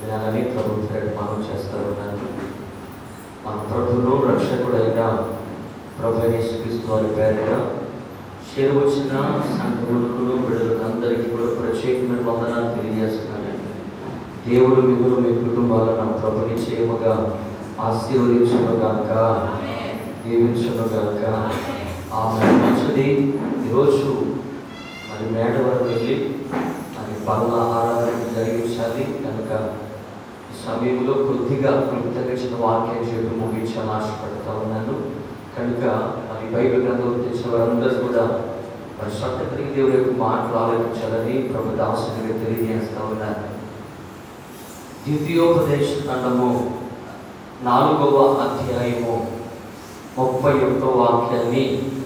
జ్ఞానాన్ని ప్రభుత్వం మనం చేస్తూ ఉన్నాను మన ప్రభును రక్షకుడైన ప్రభు యేసుక్రీస్తు వారి పేరిట చేరువచ్చిన సంఘములకు బిడ్డలకు అందరికీ కూడా ప్రత్యేకమైన వందనాలు తెలియజేస్తున్నానండి దేవుడు మిగులు మీ కుటుంబాలను ప్రభుని చేయముగా ఆశీర్వదించునుగాక దీవించునుగాక ఆమె మంచిది ఈరోజు మరి మేడ వరకు వెళ్ళి మరి పనుల ఆరాధన జరిగించాలి కనుక ఈ సమయంలో కొద్దిగా కృతజ్ఞత వాక్యం చెప్పి ముగించాలని ఆశపడుతూ ఉన్నాను కనుక మరి బైబిల్ గ్రంథం తెచ్చిన వారందరూ కూడా మరి సొంతపరికి దేవుడి యొక్క మాటలు ఆలోచించాలని ప్రభు దాసునిగా తెలియజేస్తా ఉన్నారు ద్వితీయోపదేశ ఖండము నాలుగవ అధ్యాయము ముప్పై ఒకటో వాక్యాన్ని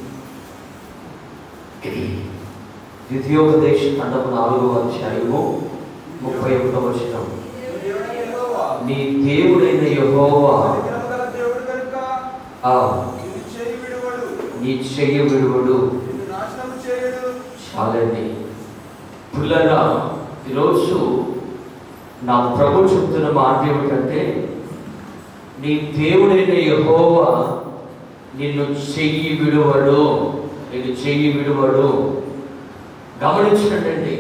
ద్వితీయోపదేశ ఖండము నాలుగవ అధ్యాయము ముప్పై ఒకటో వచనం దేవుడైన యెహోవా, నీ దేవుడైన యెహోవా కనికరము గల దేవుడు కనుక ఆ నిన్ను చేయి విడువడు, నీ చెయ్యి విడువడు నిన్ను నాశనము చేయడు. చాలండి పుల్లరా ఈరోజు నా ప్రభు చెప్తున్న మాట ఏమిటంటే నీ దేవుడైన యెహోవా నిన్ను చెయ్యి విడువడు నిన్ను చెయ్యి విడువడు గమనించండి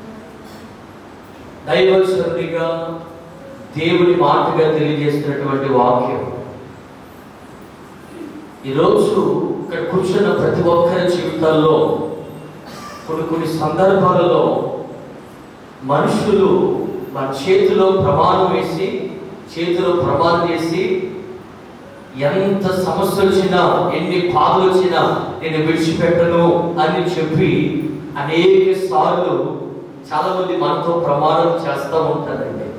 దైవస్వరుడిగా దేవుని మాటగా తెలియజేస్తున్నటువంటి వాక్యం ఈరోజు ఇక్కడ కూర్చున్న ప్రతి ఒక్కరి జీవితాల్లో కొన్ని కొన్ని సందర్భాలలో మనుషులు మన చేతిలో ప్రమాణం వేసి చేతిలో ప్రమాణం చేసి ఎంత సమస్య వచ్చినా ఎన్ని బాధలు వచ్చినా నేను విడిచిపెట్టను అని చెప్పి అనేక సార్లు చాలా మంది మనతో ప్రమాణం చేస్తూ ఉంటారండి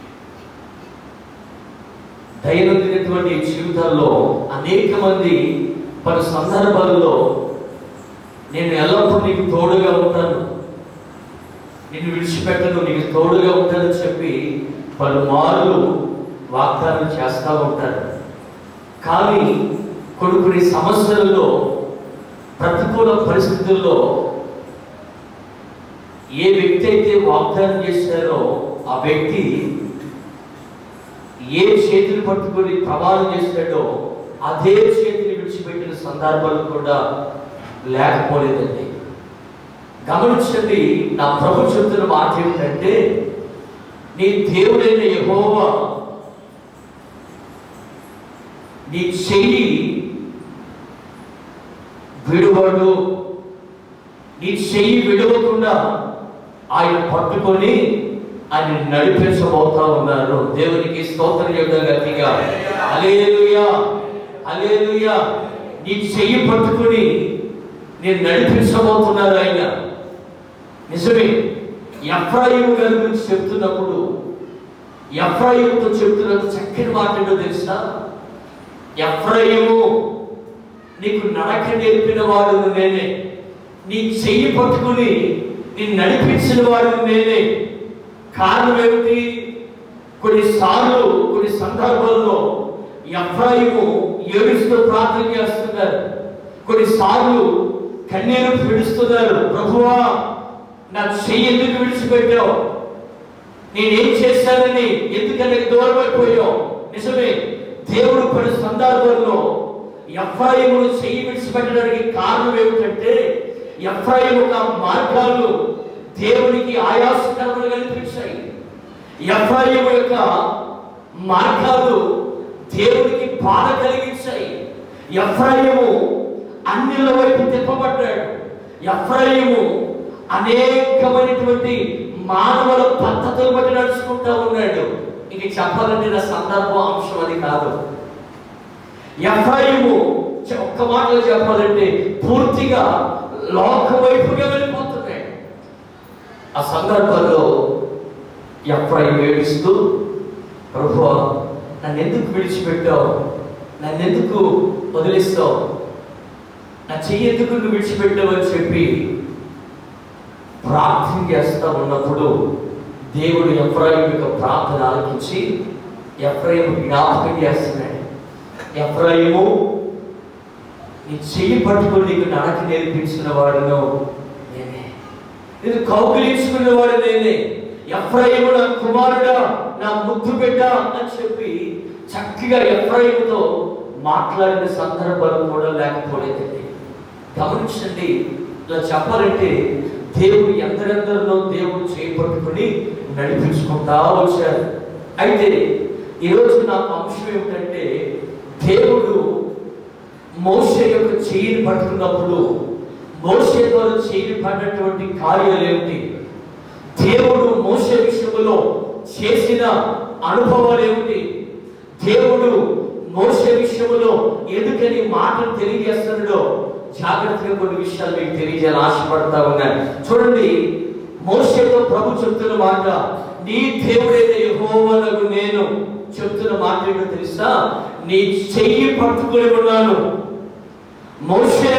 దైనందినటువంటి జీవితాల్లో అనేక మంది పలు సందర్భాల్లో నేను ఎల్లప్పుడూ నీకు తోడుగా ఉంటాను నిన్ను విడిచిపెట్టను నీకు తోడుగా ఉంటానని చెప్పి పలుమార్లు వాగ్దానం చేస్తూ ఉంటారు కానీ కొన్ని కొన్ని సమస్యలలో ప్రతికూల పరిస్థితుల్లో ఏ వ్యక్తి అయితే వాగ్దానం చేశారో ఆ వ్యక్తి ఏ చేతులు పట్టుకొని ప్రమాణం చేశాడో అదే చేతిని విడిచిపెట్టిన సందర్భాలు కూడా లేకపోలేదండి గమనించండి నా ప్రభు చెప్తున్న మాట ఏమిటంటే నీ దేవుడైన యెహోవా నీ చెయ్యి విడువడు నీ చెయ్యి విడవకుండా ఆయన పట్టుకొని ఆయన నడిపించబోతా ఉన్నారు దేవునికి స్తోత్రం చెప్తాం గట్టిగా అలేలుయా అలేలుయా నీ చెయ్యి పట్టుకొని నేను నడిపించబోతున్నారు ఆయన నిజమే ఎఫ్రాయిము గారి గురించి చెప్తున్నప్పుడు ఎఫ్రాయిముతో చెప్తున్నప్పుడు చక్కని మాట ఏంటో తెలుసా ఎఫ్రాయిము నీకు నడక నేర్పిన వాడు నేనే నీ చెయ్యి పట్టుకుని నేను నడిపించిన వాడు నేనే కారణం ఏమిటి కొన్నిసార్లు కొన్ని సందర్భాల్లో ఎఫ్రాయిము ఏడుస్తూ ప్రార్థన చేస్తున్నారు కొన్నిసార్లు కన్నీరు విడుస్తున్నారు ప్రభువా నా చెయ్యి ఎందుకు విడిచిపెట్టావు నేనేం చేశానని ఎందుకని దూరం అయిపోయావు నిజమే దేవుడు కొన్ని సందర్భంలో ఎఫ్రాయిమును చెయ్యి విడిచిపెట్టడానికి కారణం ఏమిటంటే ఎఫ్రాయిము యొక్క మార్గాలు దేవునికి ఆయాసకరములు కనిపించాయి ఎఫ్రాయిము యొక్క మార్గాలు దేవునికి బాధ కలిగించాయి ఎఫ్రాయిము అన్నిల వైపు తిప్పబడ్డాడు ఎఫ్రాయిము అనేకమైనటువంటి మానవుల పద్ధతులు బట్టి నడుచుకుంటా ఉన్నాడు ఇంక చెప్పాలంటే నా సందర్భం అంశం అది కాదు ఎఫ్రాయిము చె- ఒక్క మాటలో చెప్పాలంటే పూర్తిగా లోక వైపుగా వెళ్ళిపోతున్నాడు ఆ సందర్భంలో ఎఫ్రాయిం ఏడుస్తూ ప్రభు నన్ను ఎందుకు విడిచిపెట్టావు నన్ను ఎందుకు వదిలిస్తావు నా చెయ్యి ఎందుకు నువ్వు విడిచిపెట్టావు అని చెప్పి ప్రార్థన చేస్తూ ఉన్నప్పుడు దేవుడు ఎఫ్రాయిం యొక్క ప్రార్థన ఆలకించి ఎఫ్రాయిం జ్ఞాపకం చేస్తున్నాడు ఎఫ్రాయిము నీ చెయ్యి పట్టుకొని నీకు నడక నేర్పించిన వాడును నేనే నేను కౌగిలించుకున్న వాడు నేనే ఎఫ్రాయిము నా కుమారుడా నా ముద్దు బిడ్డ అని చెప్పి చక్కగా ఎఫ్రాయిముతో మాట్లాడిన సందర్భాలు కూడా లేకపోలేదండి గమనించండి ఇలా చెప్పాలంటే దేవుడు ఎందరెందరిలో దేవుడు చేపట్టుకుని నడిపించుకుంటా వచ్చారు అయితే ఈరోజు నాకు అంశం ఏమిటంటే దేవుడు మోసే యొక్క చేయిని పట్టుకున్నప్పుడు మోసే ద్వారా చేయిని పడినటువంటి కార్యాలు ఏమిటి దేవుడు మోసే విషయంలో చేసిన అనుభవాలు ఏమిటి దేవుడు మోసే విషయంలో ఎందుకని మాటలు తెలియజేస్తున్నాడో జాగ్రత్తగా కొన్ని విషయాలు మీకు తెలియజేయాలని ఆశపడతా ఉన్నాను చూడండి మోసేతో ప్రభు చెప్తున్న మాట నీ దేవుడైన యెహోవానగు నేను చెప్తున్న మాట ఏంటో తెలుసా నీ చెయ్యి పట్టుకొని ఉన్నాను మోసే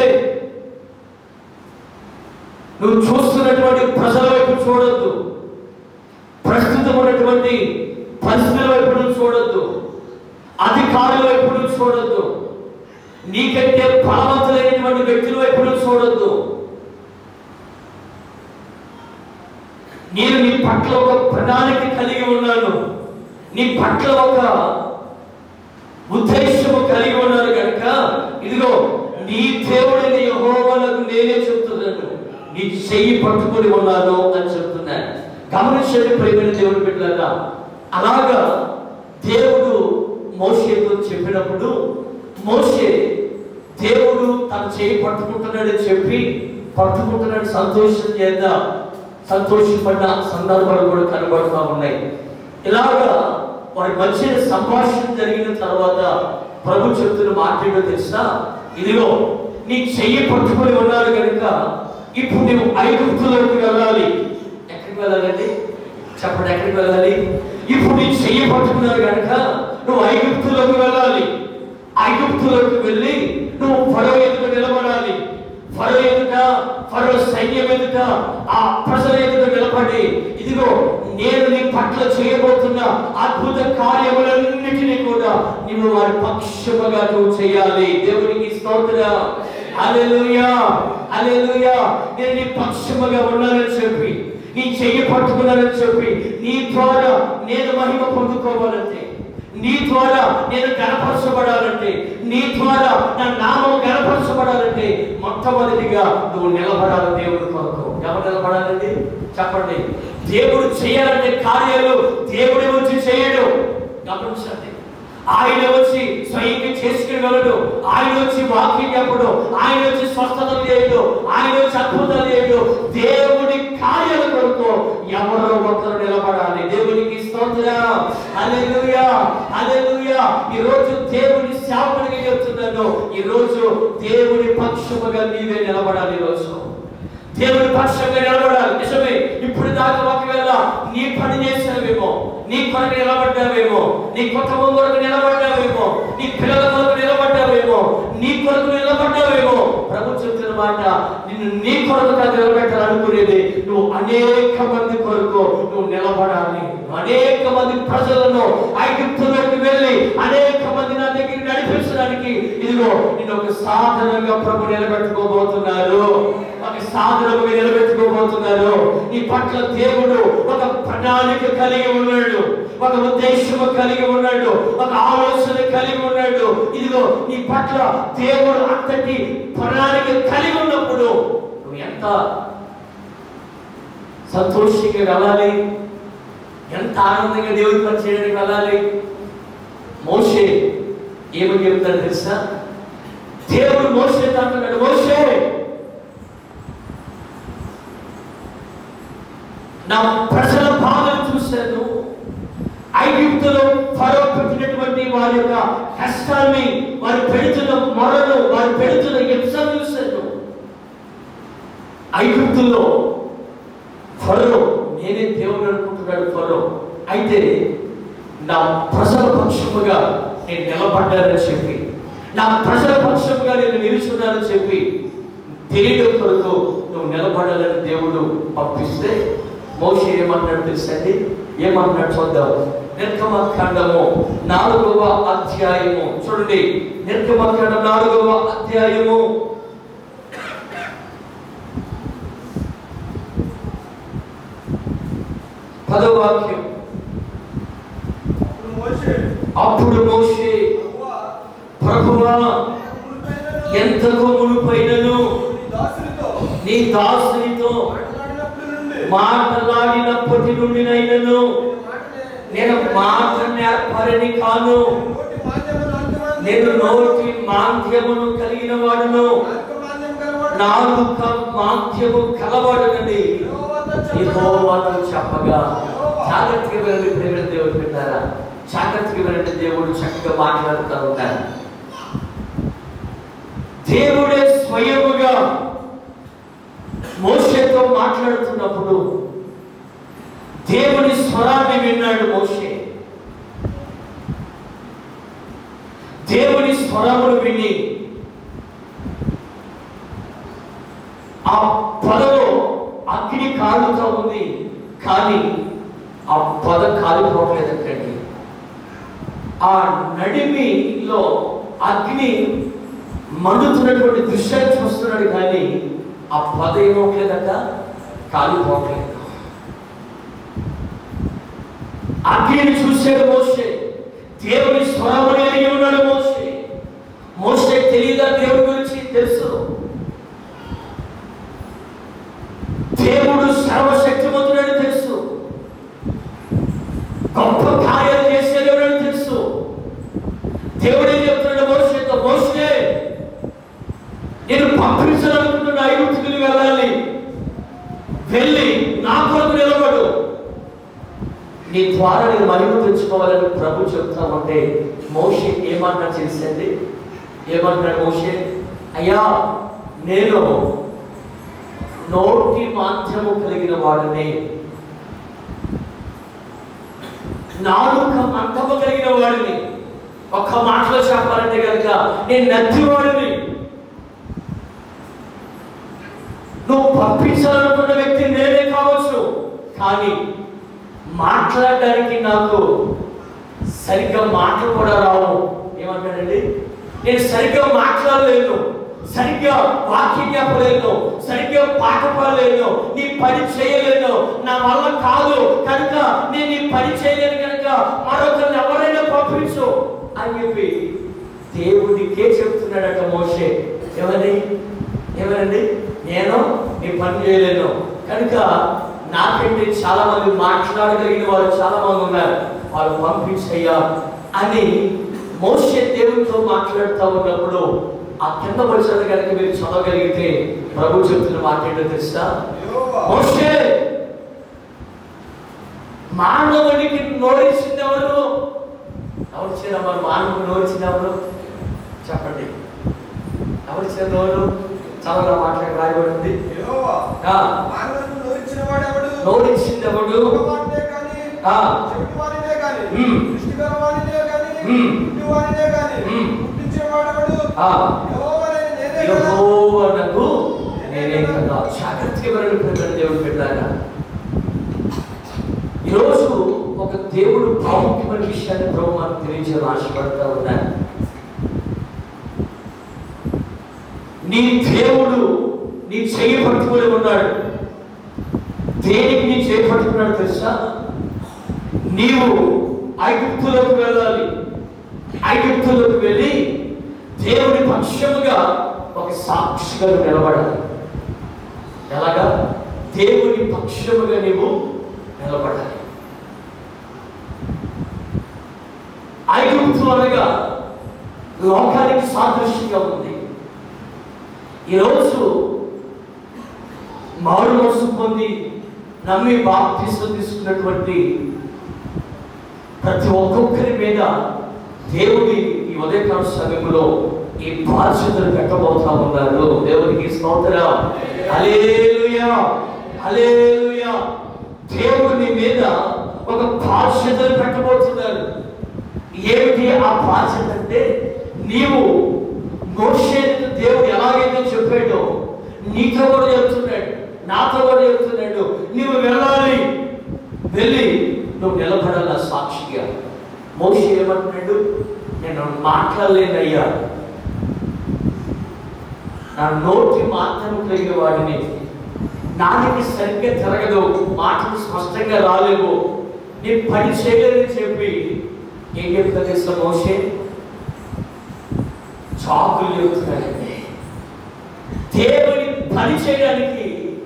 నువ్వు చూస్తున్నటువంటి ప్రజల వైపు చూడొద్దు ప్రస్తుతం ఉన్నటువంటి పరిస్థితుల వైపు నువ్వు చూడొద్దు అధికారుల వైపు నువ్వు చూడొద్దు నీకంటే బలవంతులైనటువంటి వ్యక్తుల వైపు నువ్వు చూడొద్దు నేను నీ పట్ల ఒక ప్రణాళిక కలిగి ఉన్నాను నీ పట్ల ఒక ఉద్దేశము కలిగి ఉన్నాను కనుక ఇదిగో నీ దేవుడైన యెహోవాలకు నేనే చెప్తున్నాను నీ చెయ్యి పట్టుకొని ఉన్నాను అని చెప్తున్నాను గమనించండి ప్రేమైన దేవుడు బిడ్డలారా అలాగా దేవుడు మోషేతో చెప్పినప్పుడు మోషే దేవుడు తన చేయి పట్టుకుంటున్నాడని చెప్పి పట్టుకుంటున్నాడు సంతోషం చేద్దాం సంతోషపడిన సందర్భాలు కూడా కనబడుతూ ఉన్నాయి ఇలాగా వారి మధ్య సంభాషణ జరిగిన తర్వాత ప్రభు చెప్తున్న మాట ఏంటో తెలుసా ఇదిగో నీ చెయ్యి పట్టుకొని ఉన్నారు కనుక ఇప్పుడు నువ్వు ఐగుప్తులోకి వెళ్ళాలి ఎక్కడికి వెళ్ళాలండి చెప్పండి ఎక్కడికి వెళ్ళాలి ఇప్పుడు నీ చెయ్యి పట్టుకున్నారు కనుక నువ్వు ఐగుప్తులోకి వెళ్ళాలి ఐగుప్తులోకి వెళ్ళి నువ్వు ఫరో ఎదుట నిలబడాలి ఫరో ఎదుట ఫరో సైన్యం ఎదుట ఆ ప్రజల ఎదుట నిలబడి ఇదిగో నేను నీ పట్ల చేయబోతున్న అద్భుత కార్యములన్నిటినీ కూడా నీవు వారి పక్షముగా నువ్వు చేయాలి దేవునికి స్తోత్ర హల్లెలూయా హల్లెలూయా నేను నీ పక్షముగా ఉన్నానని చెప్పి నీ చెయ్యి పట్టుకున్నానని చెప్పి నీ ద్వారా నేను మహిమ పొందుకోవాలంటే నీ ద్వారా నేను గణపరచబడాలంటే నీ ద్వారా నా నామం గణపరచబడాలంటే మొట్టమొదటిగా నువ్వు నిలబడాలి దేవుడి కొరకు ఎవరు నిలబడాలండి చెప్పండి దేవుడు చేయాలంటే కార్యాలు దేవుడే వచ్చి చేయడు గమనించండి ఆయన వచ్చి స్వయంగా చేసుకుని వెళ్ళడు ఆయన వచ్చి వాక్యం చెప్పడు ఆయన వచ్చి స్వస్థత చేయడు ఆయన వచ్చి అద్భుతాలు చేయడు దేవుడి కార్యాల కొరకు ఎవరో ఒకరు నిలబడాలి దేవునికి స్తోత్రం హల్లెలూయా హల్లెలూయా ఈ రోజు దేవుని సేవకుడిగా చెప్తున్నాను ఈ రోజు దేవుని పక్షముగా నీవే నిలబడాలి ఈ రోజు దేవుని పక్షంగా నిలబడాలి నిజమే ఇప్పుడు దాకా ఒకవేళ నీ పని చేసినవేమో నీ కొరకు నిలబడ్డావేమో నీ కుటుంబం కొరకు నిలబడ్డావేమో నీ పిల్లల కొరకు నిలబడ్డావేమో నీ కొరకు నిలబడ్డావేమో ప్రభు చెప్తున్న మాట నిన్ను నీ కొరకు కాదు నిలబెట్టాలనుకునేది నువ్వు అనేక మంది కొరకు నువ్వు నిలబడాలి అనేక మంది ప్రజలను ఐగుప్తులోకి వెళ్ళి అనేక మంది నా దగ్గరికి నడిపించడానికి ఇదిగో నేను ఒక సాధనంగా ప్రభు నిలబెట్టుకోబోతున్నారు ఒక సాధనముగా నిలబెట్టుకోబోతున్నారు ఈ పట్ల దేవుడు ఒక ప్రణాళిక కలిగి ఉన్నాడు ఒక ఉద్దేశము కలిగి ఉన్నాడు ఒక ఆలోచన కలిగి ఉన్నాడు ఇదిగో ఈ పట్ల దేవుడు అంతటి ప్రణాళిక కలిగి ఉన్నప్పుడు నువ్వు ఎంత సంతోషంగా వెళ్ళాలి ఎంత ఆనందంగా దేవుడి పని చేయడానికి వెళ్ళాలి మోషే ఏమని చెప్తాడు తెలుసా దేవుడు మోసే అంటున్నాడు మోసే నా ప్రజల బాధను చూశాను ఐగుప్తులో ఫరో పెట్టినటువంటి వారి యొక్క కష్టాన్ని వారు పెడుతున్న మొరను వారు పెడుతున్న హింస చూశాను ఐగుప్తులో ఫరో నేనే దేవుడు అనుకుంటున్నాడు ఫరో అయితే నా ప్రజల పక్షముగా నేను నిలబడ్డానని చెప్పి నా ప్రజల పక్షముగా నేను నిలుచున్నానని చెప్పి తెలియడం కొరకు నువ్వు నిలబడాలని దేవుడు పంపిస్తే మోషే ఏమన్నాడు తెలుసండి ఏమన్నాడు చూద్దాం నిర్గమకాండము నాలుగవ అధ్యాయము చూడండి నిర్గమకాండం నాలుగవ అధ్యాయము పదవాక్యం అప్పుడు మోషే అప్పుడు మోషే యెహోవా, ప్రభువా మునుపైనను ఎంతకు మునుపైనను నీ దాసునితో నీ దాసునితో మాట్లాడినప్పటి నుండి మాట్లాడినప్పటి నుండి నైనను నేను మాటనే- నేను మాట నేర్పరని కాను నోటి మాంద్యమును అంతమంది- నేను నోటి మాంద్యమును కలిగిన వాడును నాలుక మాంద్యం గలవాడు. నాలుక మాంద్యము కలవాడునని యెహోవాతో చెప్పగా, యెహోవాతో చెప్పగా జాగ్రత్తగా వెళ్ళి ప్రేమ దేవుడు పెట్టారా జాగ్రత్తగా వెళ్ళి దేవుడు చక్కగా మాట్లాడుతూ ఉంటారు దేవుడే స్వయముగా మోషేతో మాట్లాడుతున్నప్పుడు దేవుని స్వరాన్ని విన్నాడు మోషే దేవుని స్వరమును విని ఆ పొదలో అగ్ని కాలుతూ ఉంది కానీ ఆ పొద కాలిపోవట్లేదంటండి ఆ నడిమిలో అగ్ని మండుతున్నటువంటి దృశ్యాన్ని చూస్తున్నాడు కానీ ఆ పొద ఏమవట్లేదట కాలిపోవట్లేదు అగ్నిని చూశాడు మోసే దేవుని స్వరముని అయి ఉన్నాడు మోసే మోసే తెలియదా దేవుడి గురించి తెలుసు దేవుడు సర్వశక్తిమంతుడని తెలుసు గొప్ప కార్యాలు చేసే దేవుడని తెలుసు దేవుడే చెప్తున్నాడు మోసేతో మోసే నేను పంపించాలనుకుంటున్న ఐగుప్తుకుని వెళ్ళాలి వెళ్ళి నా కొరకు నిలబడు నీ ద్వారా నేను మహిమ తెచ్చుకోవాలని ప్రభు చెప్తా ఉంటే మోషే ఏమన్నా చేసింది ఏమన్నాడు మోషే అయ్యా నేను నోటి మాధ్యము కలిగిన వాడిని నాలుక మంటము కలిగిన వాడిని ఒక్క మాటలో చెప్పాలంటే కనుక నేను నత్తివాడిని నువ్వు పంపించాలనుకున్న వ్యక్తి నేనే కావచ్చు కానీ మాట్లాడడానికి నాకు సరిగ్గా మాటలు కూడా రావు ఏమంటాడండి నేను సరిగ్గా మాట్లాడలేను సరిగ్గా వాక్యం చెప్పలేను సరిగ్గా పాట పాడలేను నీ పని చేయలేను నా వల్ల కాదు కనుక నేను ఈ పని చేయలేను కనుక మరొకరిని ఎవరైనా పంపించు అని చెప్పి దేవుడికే చెప్తున్నాడట మోషే ఏమని ఏమనండి నేను నీ పని చేయలేను కనుక నాకంటే చాలా మంది మాట్లాడగలిగిన వారు చాలా మంది ఉన్నారు వాళ్ళు పంపించయ్యా అని మోసే దేవుడితో మాట్లాడుతూ ఉన్నప్పుడు ఆ కింద పరిచయం కనుక మీరు చదవగలిగితే ప్రభు చెప్తున్న మాట ఏంటో తెలుసా యెహోవా, మోసే మానవుడికి నోరిచ్చింది ఎవరు ఎవరు ఇచ్చిన మరి మానవుడు నోరిచ్చింది ఎవరు చెప్పండి ఎవరు ఇచ్చిన నోరు చాలా మాట్లాడి రాయబడింది యెహోవా, ఆ, మానవులకు నోరిచ్చిన వాడెవడు? నోరిచ్చింది ఎవడు ఒక వాడినే గాని, ఆ. చెవిటి వాడినే గాని, ఉమ్. దృష్టి గల వాడినే గాని, ఉమ్. గుడ్డి వాడినే గాని, ఉమ్. పుట్టించేవాడెవడు? ఆ, యెహోవానే నేనే కదా. యెహోవానకు నేనే కదా జాగ్రత్తగా వెళ్ళిపోయిన దేవుడు పెట్టారా ఈరోజు ఒక దేవుడు ప్రాముఖ్యమైన విషయాన్ని ప్రభు మనకు తెలియజేయాలని ఆశపడతా ఉన్నాను నీ దేవుడు నీ చెయ్యి పట్టుకుని ఉన్నాడు దేనికి నీ చేయి పట్టుకున్నాడు తెలుసా నీవు ఐగుప్తులకు వెళ్ళాలి ఐగుప్తులకు వెళ్ళి దేవుని పక్షముగా ఒక సాక్షిగా నువ్వు నిలబడాలి ఎలాగా దేవుని పక్షముగా నీవు నిలబడాలి ఐగుప్తు అనగా లోకానికి సాదృశ్యంగా ఉంది ఈరోజు మారు మనసు పొంది నమ్మి బాప్తిసం తీసుకున్నటువంటి ప్రతి ఒక్కొక్కరి మీద దేవుడి ఈ ఉదయకాల సమయంలో ఈ బాధ్యతలు పెట్టబోతా ఉన్నారు దేవునికి స్తోత్రం హల్లెలూయా హల్లెలూయా దేవుడు నీ మీద ఒక బాధ్యతలు పెట్టబోతున్నారు ఏమిటి ఆ బాధ్యత అంటే నీవు మోషేకు దేవుడు ఎలాగైతే చెప్పాడో నీతో కూడా చెప్తున్నాడు నాతో కూడా చెప్తున్నాడు నీవు వెళ్ళాలి వెళ్ళి నువ్వు నిలబడాల సాక్షిగా మోషి ఏమంటున్నాడు నేను మాట్లాడలేనయ్యా నా నోటి మాత్రం కలిగిన వాడిని నాన్నకి సరిగ్గా జరగదు మాటలు స్పష్టంగా రాలేవు నేను పని చేయలేదని చెప్పి ఏం చెప్తా తెలుసా మోసే చాకులు చెబుతున్నాడండి దేవుని పని చేయడానికి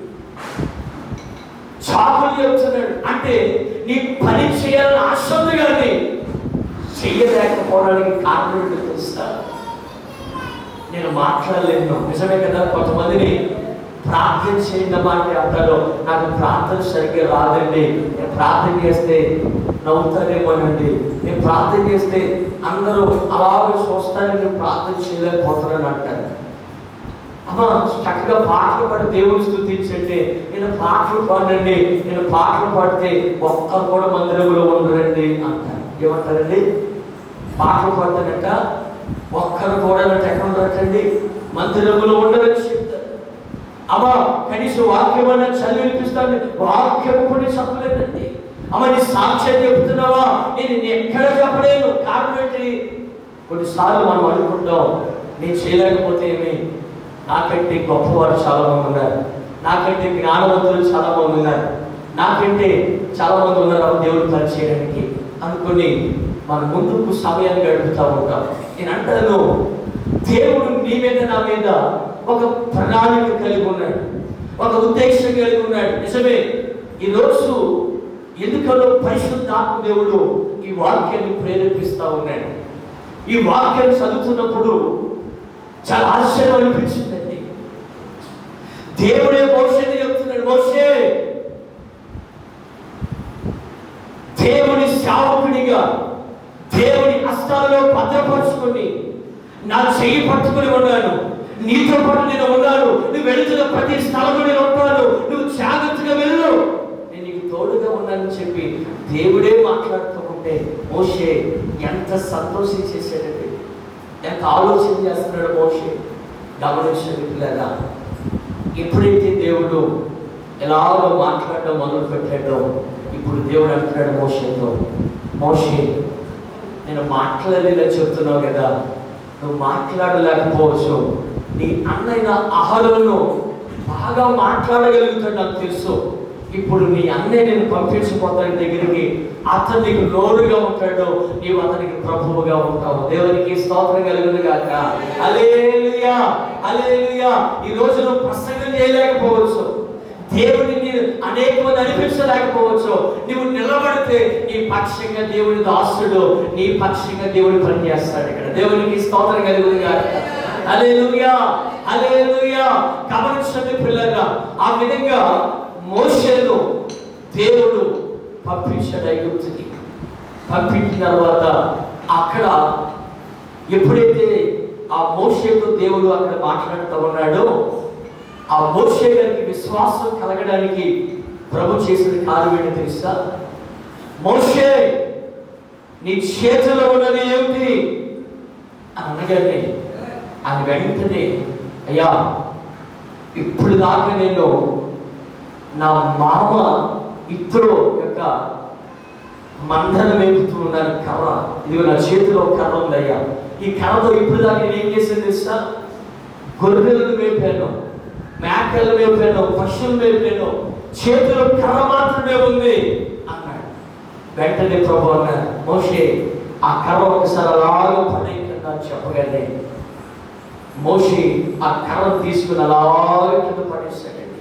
చాకులు చెబుతున్నాడు అంటే నీ పని చేయాలని ఆశ ఉంది కానీ చెయ్యలేకపోవడానికి కారణం ఏంటో తెలుసా నేను మాట్లాడలేను నిజమే కదా కొంతమందిని ప్రార్థన చేయడం అంటే అంటారు నాకు ప్రార్థన సరిగ్గా రాదండి నేను ప్రార్థన చేస్తే నవ్వుతారేమోనండి నేను ప్రార్థన చేస్తే అందరూ అలాగే చూస్తారని నేను ప్రార్థన చేయలేకపోతున్నాను అంటారు అమ్మా చక్కగా పాటలు పాడి దేవుని స్థుతించండి నేను పాటలు పాడండి నేను పాటలు పాడితే ఒక్కరు కూడా మందిరంలో ఉండరండి అంటారు ఏమంటారండి పాటలు పాడతానంట ఒక్కరు కూడా నన్ను ఎక్కడ ఉండరండి మందిరంలో ఉండరని చెప్తారు అమ్మా కనీసం వాక్యం అన్న చదివి వినిపిస్తాను వాక్యం కూడా చెప్పలేదండి అమ్మ నీ సాక్ష్యం చెప్తున్నావా నేను నేను ఎక్కడ చెప్పలేను కారణం ఏంటి కొన్నిసార్లు మనం అనుకుంటాం నేను చేయలేకపోతే ఏమి నాకంటే గొప్పవారు చాలా మంది ఉన్నారు నాకంటే జ్ఞానవంతులు చాలా మంది ఉన్నారు నాకంటే చాలా మంది ఉన్నారు ఆ దేవుడు పని చేయడానికి అనుకుని మన ముందుకు సమయాన్ని గడుపుతూ ఉంటాం నేను అంటాను దేవుడు నీ మీద నా మీద ఒక ప్రణాళిక కలిగి ఉన్నాడు ఒక ఉద్దేశం కలిగి ఉన్నాడు నిజమే ఈరోజు ఎందుకనో పరిశుద్ధాత్మ దేవుడు ఈ వాక్యాన్ని ప్రేరేపిస్తా ఉన్నాడు ఈ వాక్యాన్ని చదువుతున్నప్పుడు చాలా ఆశ్చర్యం అనిపించిందండి దేవుడే మోషేని చెప్తున్నాడు మోషే దేవుని సేవకుడిగా దేవుని హస్తాలలో భద్రపరుచుకొని నా చెయ్యి పట్టుకుని ఉన్నాను నీతో పాటు నేను ఉన్నాను నువ్వు వెళుతున్న ప్రతి స్థలంలో నేను ఉంటాను నువ్వు జాగ్రత్తగా వెళ్ళు నేను నీకు తోడుగా ఉన్నానని చెప్పి దేవుడే మాట్లాడుతూ ఉంటే మోషే ఎంత సంతోషించేసాడండి ఎంత ఆలోచన చేస్తున్నాడు మోషే గమనించండి పిల్లరా ఎప్పుడైతే దేవుడు ఎలాగో మాట్లాడడం మొదలు పెట్టాడో ఇప్పుడు దేవుడు అంటున్నాడు మోషేతో మోషే నేను మాట్లాడలేదని చెప్తున్నావు కదా నువ్వు మాట్లాడలేకపోవచ్చు నీ అన్నయ్య అహరోను బాగా మాట్లాడగలుగుతాడు నాకు తెలుసు ఇప్పుడు నీ అన్నయ్య నేను పంపించిపోతాను దగ్గరికి అతను నీకు నోరుగా ఉంటాడు నీవు అతనికి ప్రభువుగా ఉంటావు దేవునికి స్తోత్రం కలుగును గాక అలేలుయా అలేలుయా ఈ రోజు నువ్వు ప్రసంగం చేయలేకపోవచ్చు దేవుడిని నేను అనేక మంది అనిపించలేకపోవచ్చు నువ్వు నిలబడితే నీ పక్షంగా దేవుని దాసుడు నీ పక్షంగా దేవుడు పనిచేస్తాడు ఇక్కడ దేవునికి స్తోత్రం కలుగును గాక అలేలుయా అలేలుయా గమనించండి పిల్లగా ఆ విధంగా మోషేను దేవుడు పంపించాడు ఐగుప్తుకి పంపించిన తర్వాత అక్కడ ఎప్పుడైతే ఆ మోషేతో దేవుడు అక్కడ మాట్లాడుతూ ఉన్నాడో ఆ మోషే గారికి విశ్వాసం కలగడానికి ప్రభు చేసిన కార్యం ఏంటో తెలుసా మోషే నీ చేతిలో ఉన్నది ఏమిటి అని అనగానే ఆయన వెంటనే అయ్యా ఇప్పుడు దాకా నేను నా మామ ఇద్దరు యొక్క మందన మేపుతూ ఉన్నాను కర్ర ఇదిగో నా చేతిలో ఒక కర్ర ఉందయ్యా ఈ కర్రతో ఇప్పుడు దాకా నేను ఏం చేశాను తెలుసా గొర్రెలను మేపాను మేకలు మేపాను పశువులు మేపాను చేతిలో కర్ర మాత్రమే ఉంది అన్నాడు వెంటనే ప్రభు అన్నారు మోషే ఆ కర్ర ఒకసారి అలాగ పడేయకుండా చెప్పగానే మోషి ఆ కర్ర తీసుకుని అలాగ కింద పడేశాడండి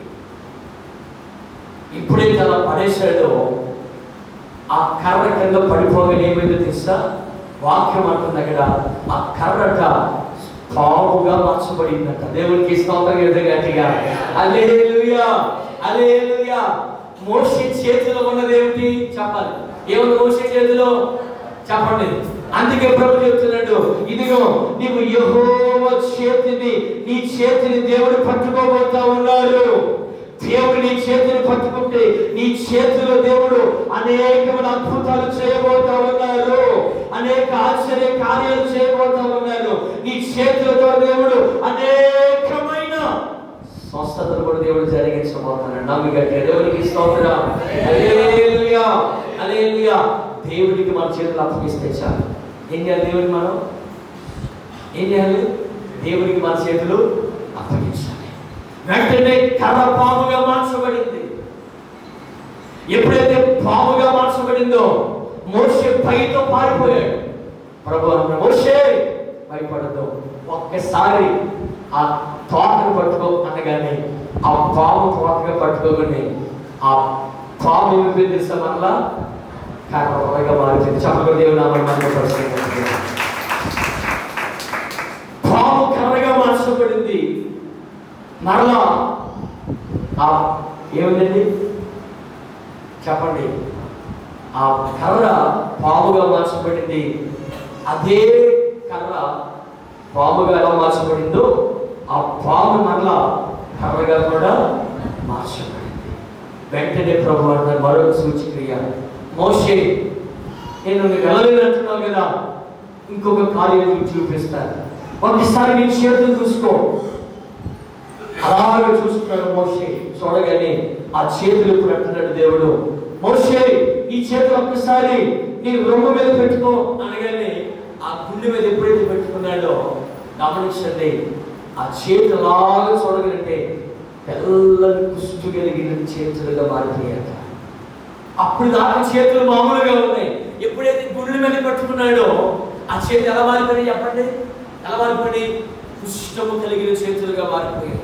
ఇప్పుడైతే అలా పడేశాడో ఆ కర్ర కింద పడిపోగానే ఏమైందో తెలుసా వాక్యం అంటుంది అక్కడ ఆ కర్రట పావుగా మార్చబడిందంట దేవునికి స్తోత్రం ఎదురు గట్టిగా అలేలుయా అలేలుయా మోషే చేతిలో ఉన్నది ఏమిటి చెప్పాలి ఏముంది మోషే చేతిలో చెప్పండి అందుకే ప్రభు చెప్తున్నాడు ఇదిగో నీవు యెహోవా చేతిని నీ చేతిని దేవుడు పట్టుకోబోతా ఉన్నారు దేవుడు నీ చేతిని పట్టుకుంటే నీ చేతిలో దేవుడు అనేకమైన అద్భుతాలు చేయబోతా ఉన్నారు అనేక ఆశ్చర్య కార్యాలు చేయబోతా ఉన్నారు నీ చేతులతో దేవుడు అనేకమైన స్వస్థతలు కూడా దేవుడు జరిగించబోతున్నాడు నమ్మిగట్టే దేవునికి స్తోత్రం హల్లెలూయా హల్లెలూయా దేవుడికి మన చేతులు అప్పగిస్తే చాలు ఏం చేయాలి దేవుడికి మనం ఏం చేయాలి దేవుడికి మన చేతులు అప్పగించాలి వెంటనే కర్ర పాముగా మార్చబడింది ఎప్పుడైతే పాముగా మార్చబడిందో మోషే భయంతో పారిపోయాడు ప్రభు అన్నాడు, మోషే భయపడదు ఒక్కసారి ఆ తోకను పట్టుకో అనగానే ఆ పాము తోకగా పట్టుకోగానే ఆ పాము ఏమి తెలుసా మళ్ళా కర్రగా మారిపోయింది చెప్పగా దేవుడు నామని పరిస్థితి పాము కర్రగా మార్చబడింది మరలా ఆ ఏమిటండి చెప్పండి ఆ కర్ర పాముగా మార్చబడింది అదే కర్ర పాముగా ఎలా మార్చబడిందో ఆ పాము మరలా కర్రగా కూడా మార్చబడింది వెంటనే ప్రభు అన్న మరొక సూచక్రియ మోషే నేను నువ్వు వెళ్ళలేనంటున్నావు కదా ఇంకొక కార్యం నీకు చూపిస్తాను ఒకసారి నీ చేతులు చూసుకో అలాగే చూస్తున్నాడు మోషే చూడగానే ఆ చేతులు ఇప్పుడు అంటున్నాడు దేవుడు మోషే ఈ చేతులు ఒక్కసారి నీ రొమ్ము మీద పెట్టుకో అనగానే ఆ గుండె మీద ఎప్పుడైతే పెట్టుకున్నాడో గమనించండి ఆ చేతులు అలాగే చూడగలిగితే తెల్లని కుష్టు కలిగిన చేతులుగా మారిపోయాక అప్పుడు దాకా చేతులు మామూలుగా ఉన్నాయి ఎప్పుడైతే గుండెల మీద పట్టుకున్నాడో ఆ చేతులు ఎలా మారిపోయి చెప్పండి ఎలా మారిపోయి కుష్టము కలిగిన చేతులుగా మారిపోయాయి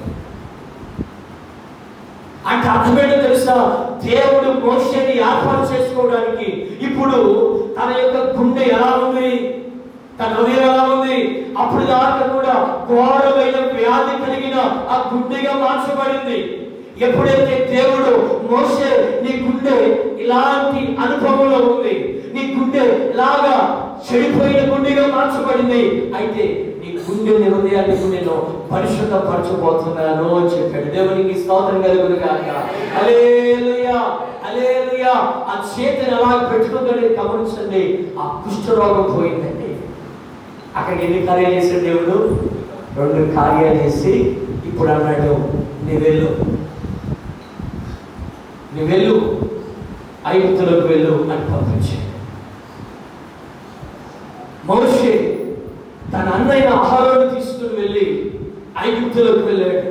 అంటే అర్థమేంటో తెలుసా దేవుడు మోషని ఏర్పాటు చేసుకోవడానికి ఇప్పుడు తన యొక్క గుండె ఎలా ఉంది తన హృదయం ఎలా ఉంది అప్పుడు దాకా కూడా ఘోరమైన వ్యాధి కలిగిన ఆ గుండెగా మార్చబడింది ఎప్పుడైతే దేవుడు మోసే నీ గుండె ఇలాంటి అనుభవంలో ఉంది నీ గుండె ఇలాగా చెడిపోయిన గుండెగా మార్చబడింది అయితే నీ గుండె హృదయాన్ని నేను పరిశుద్ధపరచబోతున్నాను అని చెప్పాడు దేవునికి స్తోత్రం కలుగును కాక హల్లెలూయా హల్లెలూయా ఆ చేతిని అలా పెట్టుకోగలిగి గమనించండి ఆ కుష్ఠరోగం పోయిందండి అక్కడికి ఎన్ని కార్యాలు చేశాడు దేవుడు రెండు కార్యాలు చేసి ఇప్పుడు అన్నాడు నీ వెళ్ళు నీ వెళ్ళు ఐగుప్తులకు వెళ్ళు అని పంపించాడు మోషే తన అన్నయ్య ఆహారాన్ని తీసుకుని వెళ్ళి ఐగుప్తులకు వెళ్ళాడు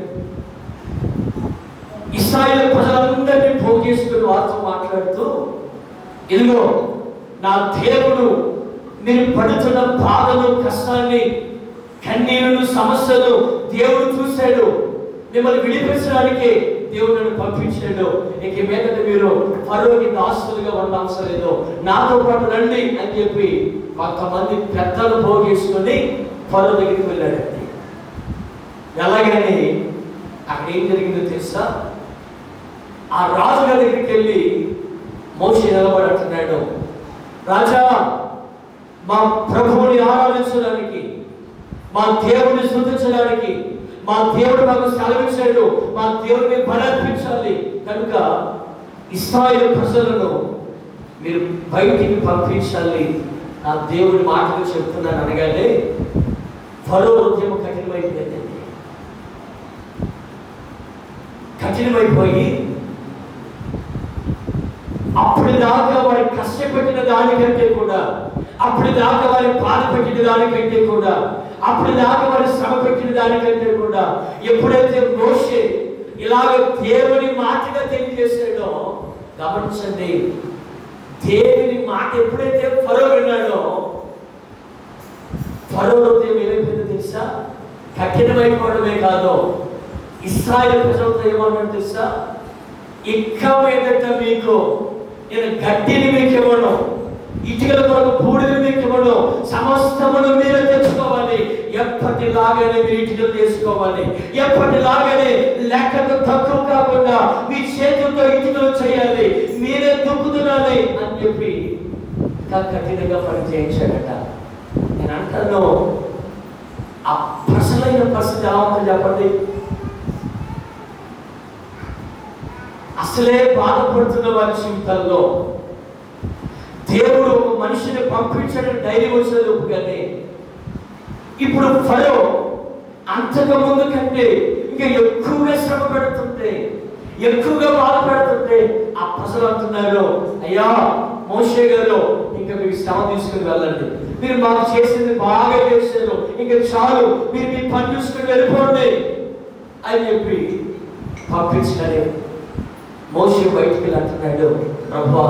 ఇస్రాయేల్ ప్రజలందరినీ పోగు చేసుకుని వారితో మాట్లాడుతూ ఇదిగో నా దేవుడు మీరు పడుతున్న బాధను కష్టాన్ని కన్నీరును సమస్యలు దేవుడు చూశాడు మిమ్మల్ని విడిపించడానికి దేవుడు నన్ను పంపించాడు ఇక మీదట మీరు ఫరోకి దాసులుగా ఉన్న అవసరం లేదు నాతో పాటు రండి అని చెప్పి కొంతమంది పెద్దలు పోగేసుకొని ఫరో దగ్గరికి వెళ్ళాడండి ఎలాగని అక్కడ ఏం జరిగిందో తెలుసా ఆ రాజుగారి దగ్గరికి వెళ్ళి మోషి నిలబడి అంటున్నాడు రాజా మా ప్రభువుని ఆరాధించడానికి మా దేవుడిని స్థుతించడానికి మా దేవుడు మాకు సెలవిచ్చాడు మా దేవుడిని బలర్పించాలి కనుక ఇస్రాయేల్ ప్రజలను మీరు బయటికి పంపించాలి నా దేవుడి మాటలు చెప్తున్నాను అనగానే ఫరో హృదయం కఠినమైపోయిందండి కఠినమైపోయి అప్పుడు దాకా వారి కష్టపెట్టిన దానికంటే కూడా అప్పుడు దాకా వారి బాధ పెట్టిన దానికంటే కూడా అప్పుడు దాకా వారి శ్రమ పెట్టిన దానికంటే కూడా ఎప్పుడైతే మోషే ఇలాగ దేవుని మాటగా తెలియజేశాడో గమనించండి దేవుని మాట ఎప్పుడైతే ఫరో విన్నాడో ఫరో హృదయం ఏమైపోయిందో తెలుసా కఠినమైపోవడమే కాదు ఇస్రాయల్ ప్రజలతో ఏమన్నాడు తెలుసా ఇక్క మీదట మీకు నేను గడ్డిని మీకు ఇవ్వను ఇటుకల కొరకు బూడిని మీకు ఇవ్వను సమస్తమును మీరే తెచ్చుకోవాలి ఎప్పటిలాగానే మీరు ఇటుకలు తీసుకోవాలి ఎప్పటిలాగానే లెక్కకు తక్కువ కాకుండా మీ చేతులతో ఇటుకలు చేయాలి మీరే దుక్కుతున్నారు అని చెప్పి ఇంకా కఠినంగా పని చేయించాడట నేను అంటాను ఆ ప్రసలైన పరిస్థితి ఎలా ఉందో చెప్పండి అసలే బాధపడుతున్న వారి జీవితాల్లో దేవుడు ఒక మనిషిని పంపించడం ధైర్యం వచ్చేది కానీ ఇప్పుడు ఫలో అంతకు ముందు కంటే ఇంకా ఎక్కువగా శ్రమ పెడుతుంటే ఎక్కువగా బాధపడుతుంటే ఆ ప్రజలు అంటున్నారు అయ్యా మోషే గారు ఇంకా మీకు శ్రమ తీసుకుని వెళ్ళండి మీరు మాకు చేసింది బాగా చేశారు ఇంకా చాలు మీరు మీ పని చూసుకుని వెళ్ళిపోండి అని చెప్పి పంపించడని మోసే బయటికి వెళ్ళి అంటున్నాడు ప్రభా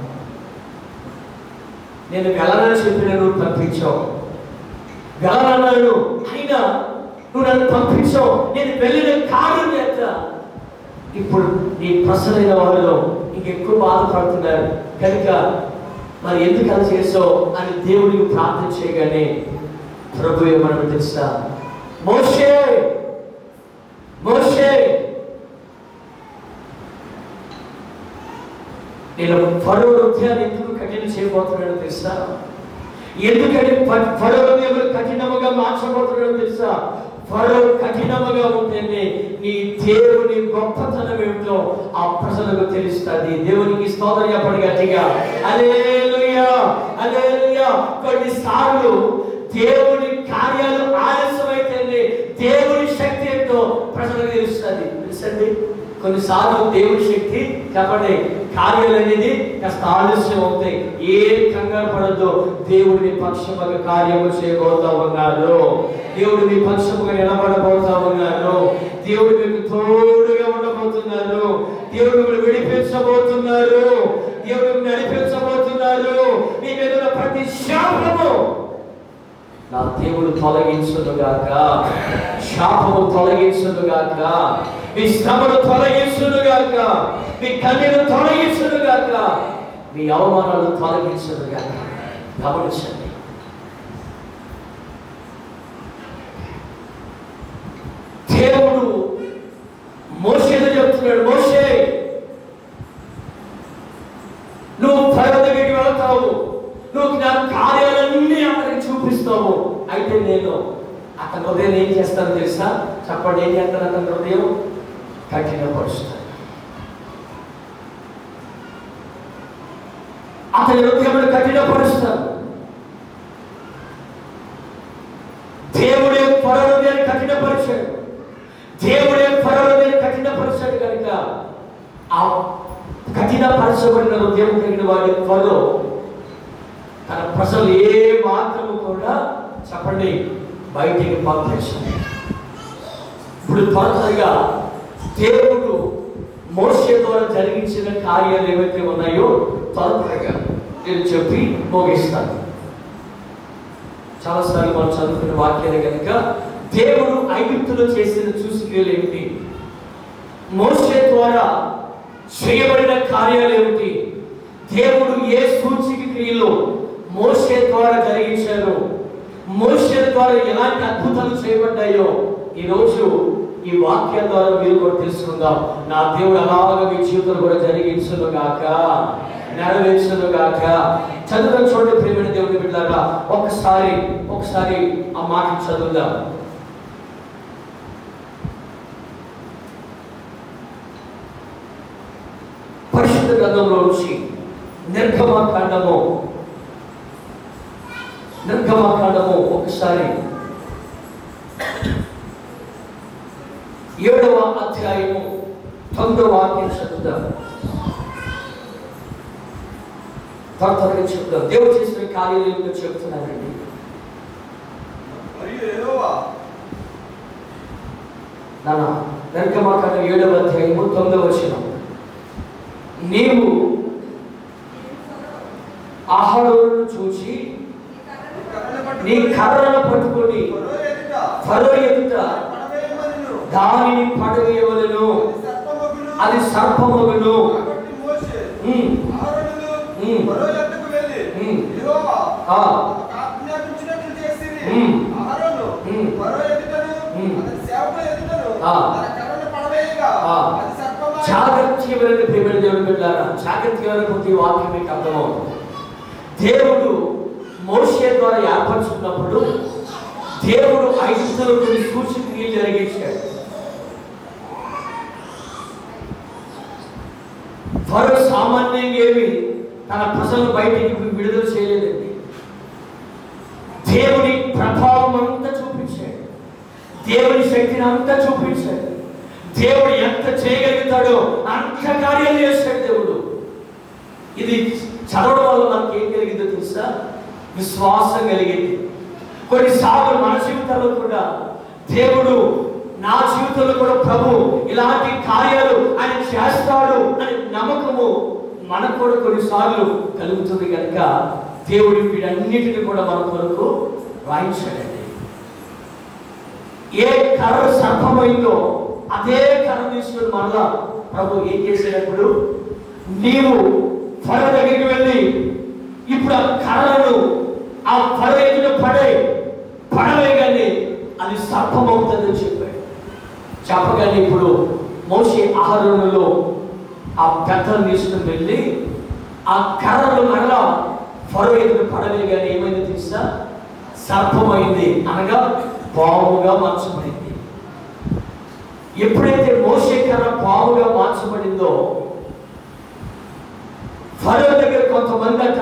నేను వెళ్ళనని చెప్పిన నువ్వు పంపించావు వెళ్ళనన్నాను అయినా నువ్వు నన్ను పంపించావు నేను వెళ్ళిన కారణం ఎంత ఇప్పుడు నీ ప్రసరైన వారిలో ఇంకెక్కువ బాధపడుతున్నారు కనుక మరి ఎందుకు అలా చేసావు అని దేవుడికి ప్రార్థన చేయగానే ప్రభు ఏమన్నా తెలుసా మోషే మోషే నేను ఫరో హృదయాన్ని ఎందుకు కఠిన చేయబోతున్నాడో తెలుసా ఎందుకని ఫ- ఫరో హృదయం కఠినముగా మార్చబోతున్నాడో తెలుసా ఫరో కఠినముగా ఉంటేనే నీ దేవుని గొప్పతనం ఏమిటో ఆ ప్రజలకు తెలుస్తుంది దేవునికి స్తోత్రం చెప్పండి గట్టిగా అలేలుయా అలేలుయా కొన్నిసార్లు దేవుని కార్యాలు ఆలస్యమైతేనే దేవుని శక్తి ఏంటో ప్రజలకు తెలుస్తుంది తెలుసండి కొన్నిసార్లు దేవుని శక్తి కాబట్టి కార్యాలు అనేది కాస్త ఆలస్యం అవుతాయి ఏ కంగారు పడద్దు దేవుడిని పక్షముగా కార్యము చేయబోతా ఉన్నారు దేవుడు మీ పక్షముగా నిలబడబోతా ఉన్నారు దేవుడు మీకు తోడుగా ఉండబోతున్నారు దేవుడు మిమ్మల్ని విడిపించబోతున్నారు దేవుడు మిమ్మల్ని నడిపించబోతున్నారు మీ మీద ఉన్న ప్రతి శాపము నా దేవుడు తొలగించునుగాక శాపము తొలగించునుగాక మీ శ్రమను తొలగించునుగాక మీ కన్నీరు తొలగించునుగాక మీ అవమానాలు తొలగించునుగాక గమనించండి దేవుడు మోసేతో చెప్తున్నాడు మోసే నువ్వు ఫరో దగ్గరికి వెళ్తావు నువ్వు నా కార్యాలన్నీ అతనికి చూపిస్తావు అయితే నేను అతని హృదయం ఏం చేస్తాను తెలుసా చెప్పండి ఏం చేస్తాను అతని హృదయం కఠినపరుస్తాను అతని హృదయం కఠినపరుస్తాను దేవుడే ఫరో హృదయాన్ని కఠినపరిచాడు దేవుడే ఫరో హృదయాన్ని కఠినపరిచాడు కనుక ఆ కఠినపరచబడిన హృదయం కలిగిన వాడి ఫరో తన ప్రజలు ఏ మాత్రము కూడా చెప్పండి బయటికి పంపించాలి ఇప్పుడు త్వరగా దేవుడు మోసే ద్వారా జరిగించిన కార్యాలు ఏవైతే ఉన్నాయో త్వరగా నేను చెప్పి ముగిస్తాను చాలాసార్లు మనం చదువుకున్న వాక్యాలు కనుక దేవుడు ఐగుప్తులో చేసిన చూసుకేలు ఏమిటి మోసే ద్వారా చేయబడిన కార్యాలు ఏమిటి దేవుడు ఏ సూచిక క్రియలు మోసే ద్వారా జరిగించారు మోసే ద్వారా ఎలాంటి అద్భుతాలు చేయబడ్డాయో ఈ రోజు ఈ వాక్యం ద్వారా మీరు కూడా తెలుసుకుందాం నా దేవుడు అలాగ మీ జీవితంలో కూడా జరిగించును గాక నెరవేర్చును గాక చదువు చూడండి ప్రేమైన దేవుడి బిడ్డారా ఒకసారి ఒకసారి ఆ మాట చదువుదాం పరిశుద్ధ గ్రంథంలో నుంచి నిర్గమకాండము నిర్గమకాండము ఒకసారి ఏడవ అధ్యాయము తొమ్మిదవ వాక్యం చదువుదాం త్వర త్వరగా చెప్తాం దేవుడు చేసిన కార్యాలు ఏమిటో చెప్తున్నానండి మరియు యెహోవా నాన్న నిర్గమకాండం ఏడవ అధ్యాయము తొమ్మిదవ వచనం నీవు ఆహారులను చూచి నీ కర్రను పట్టుకొని ఫరో ఎదుట ఫరో ఎదుట పడవేయమనెను. దానిని పడవేయవలను అది సర్పమగును. అది సర్పమగును కాబట్టి మోషే ఉమ్, అహరోనులు ఉమ్. ఫరో యొద్దకు వెళ్ళి ఉమ్. యెహోవా ఆ. తమకు ఆజ్ఞాపించినట్లు చేసిరి. ఉమ్. అహరోను ఉమ్. ఫరో ఎదుటను ఉమ్. అతని సేవకుల ఎదుటను ఆ. తన కర్రను పడవేయగా ఆ. అది సర్పమాయెను. జాగ్రత్తగా వినండి ప్రేమైన దేవుడు బిడ్డారా జాగ్రత్తగా వినకపోతే ఈ వాక్యం మీకు అర్థమవుతుంది దేవుడు మోషే ద్వారా ఏర్పరచుకున్నప్పుడు దేవుడు ఐదులో కొన్ని సూచనలు జరిగించాడు ఫరో సామాన్యంగా ఏమి తన ప్రజలను బయటికి విడుదల చేయలేదండి దేవుని ప్రభావం అంతా చూపించాడు దేవుని శక్తిని అంతా చూపించాడు దేవుడు ఎంత చేయగలుగుతాడో అంత కార్యాలు చేస్తాడు దేవుడు ఇది చదవడం వల్ల మనకి ఏం కలిగిందో తెలుసా విశ్వాసం కలిగింది కొన్నిసార్లు మన జీవితాల్లో కూడా దేవుడు నా జీవితంలో కూడా ప్రభు ఇలాంటి కార్యాలు ఆయన చేస్తాడు అనే నమ్మకము మనకు కూడా కొన్నిసార్లు కలుగుతుంది కనుక దేవుడు వీటన్నిటిని కూడా మన కొరకు రాయించాడండి ఏ కర్ర సర్పమైందో అదే కర్ర తీసుకుని మరలా ప్రభు ఏం చేసేటప్పుడు నీవు ఫల దగ్గరికి వెళ్ళి ఇప్పుడు ఆ కర్రలను ఆ ఫల ఎదుట పడే పడవేగానే అది సర్పం అవుతుందని చెప్పాడు చెప్పగానే ఇప్పుడు మోసే ఆహారంలో ఆ పెద్దలు తీసుకుని వెళ్ళి ఆ కర్రలు మరలా ఫరో ఎదురు పడవేగానే ఏమైంది తెలుసా సర్పమైంది అనగా పాముగా మార్చబడింది ఎప్పుడైతే మోసే కర్ర పాముగా మార్చబడిందో ఫరో దగ్గర కొంతమంది అట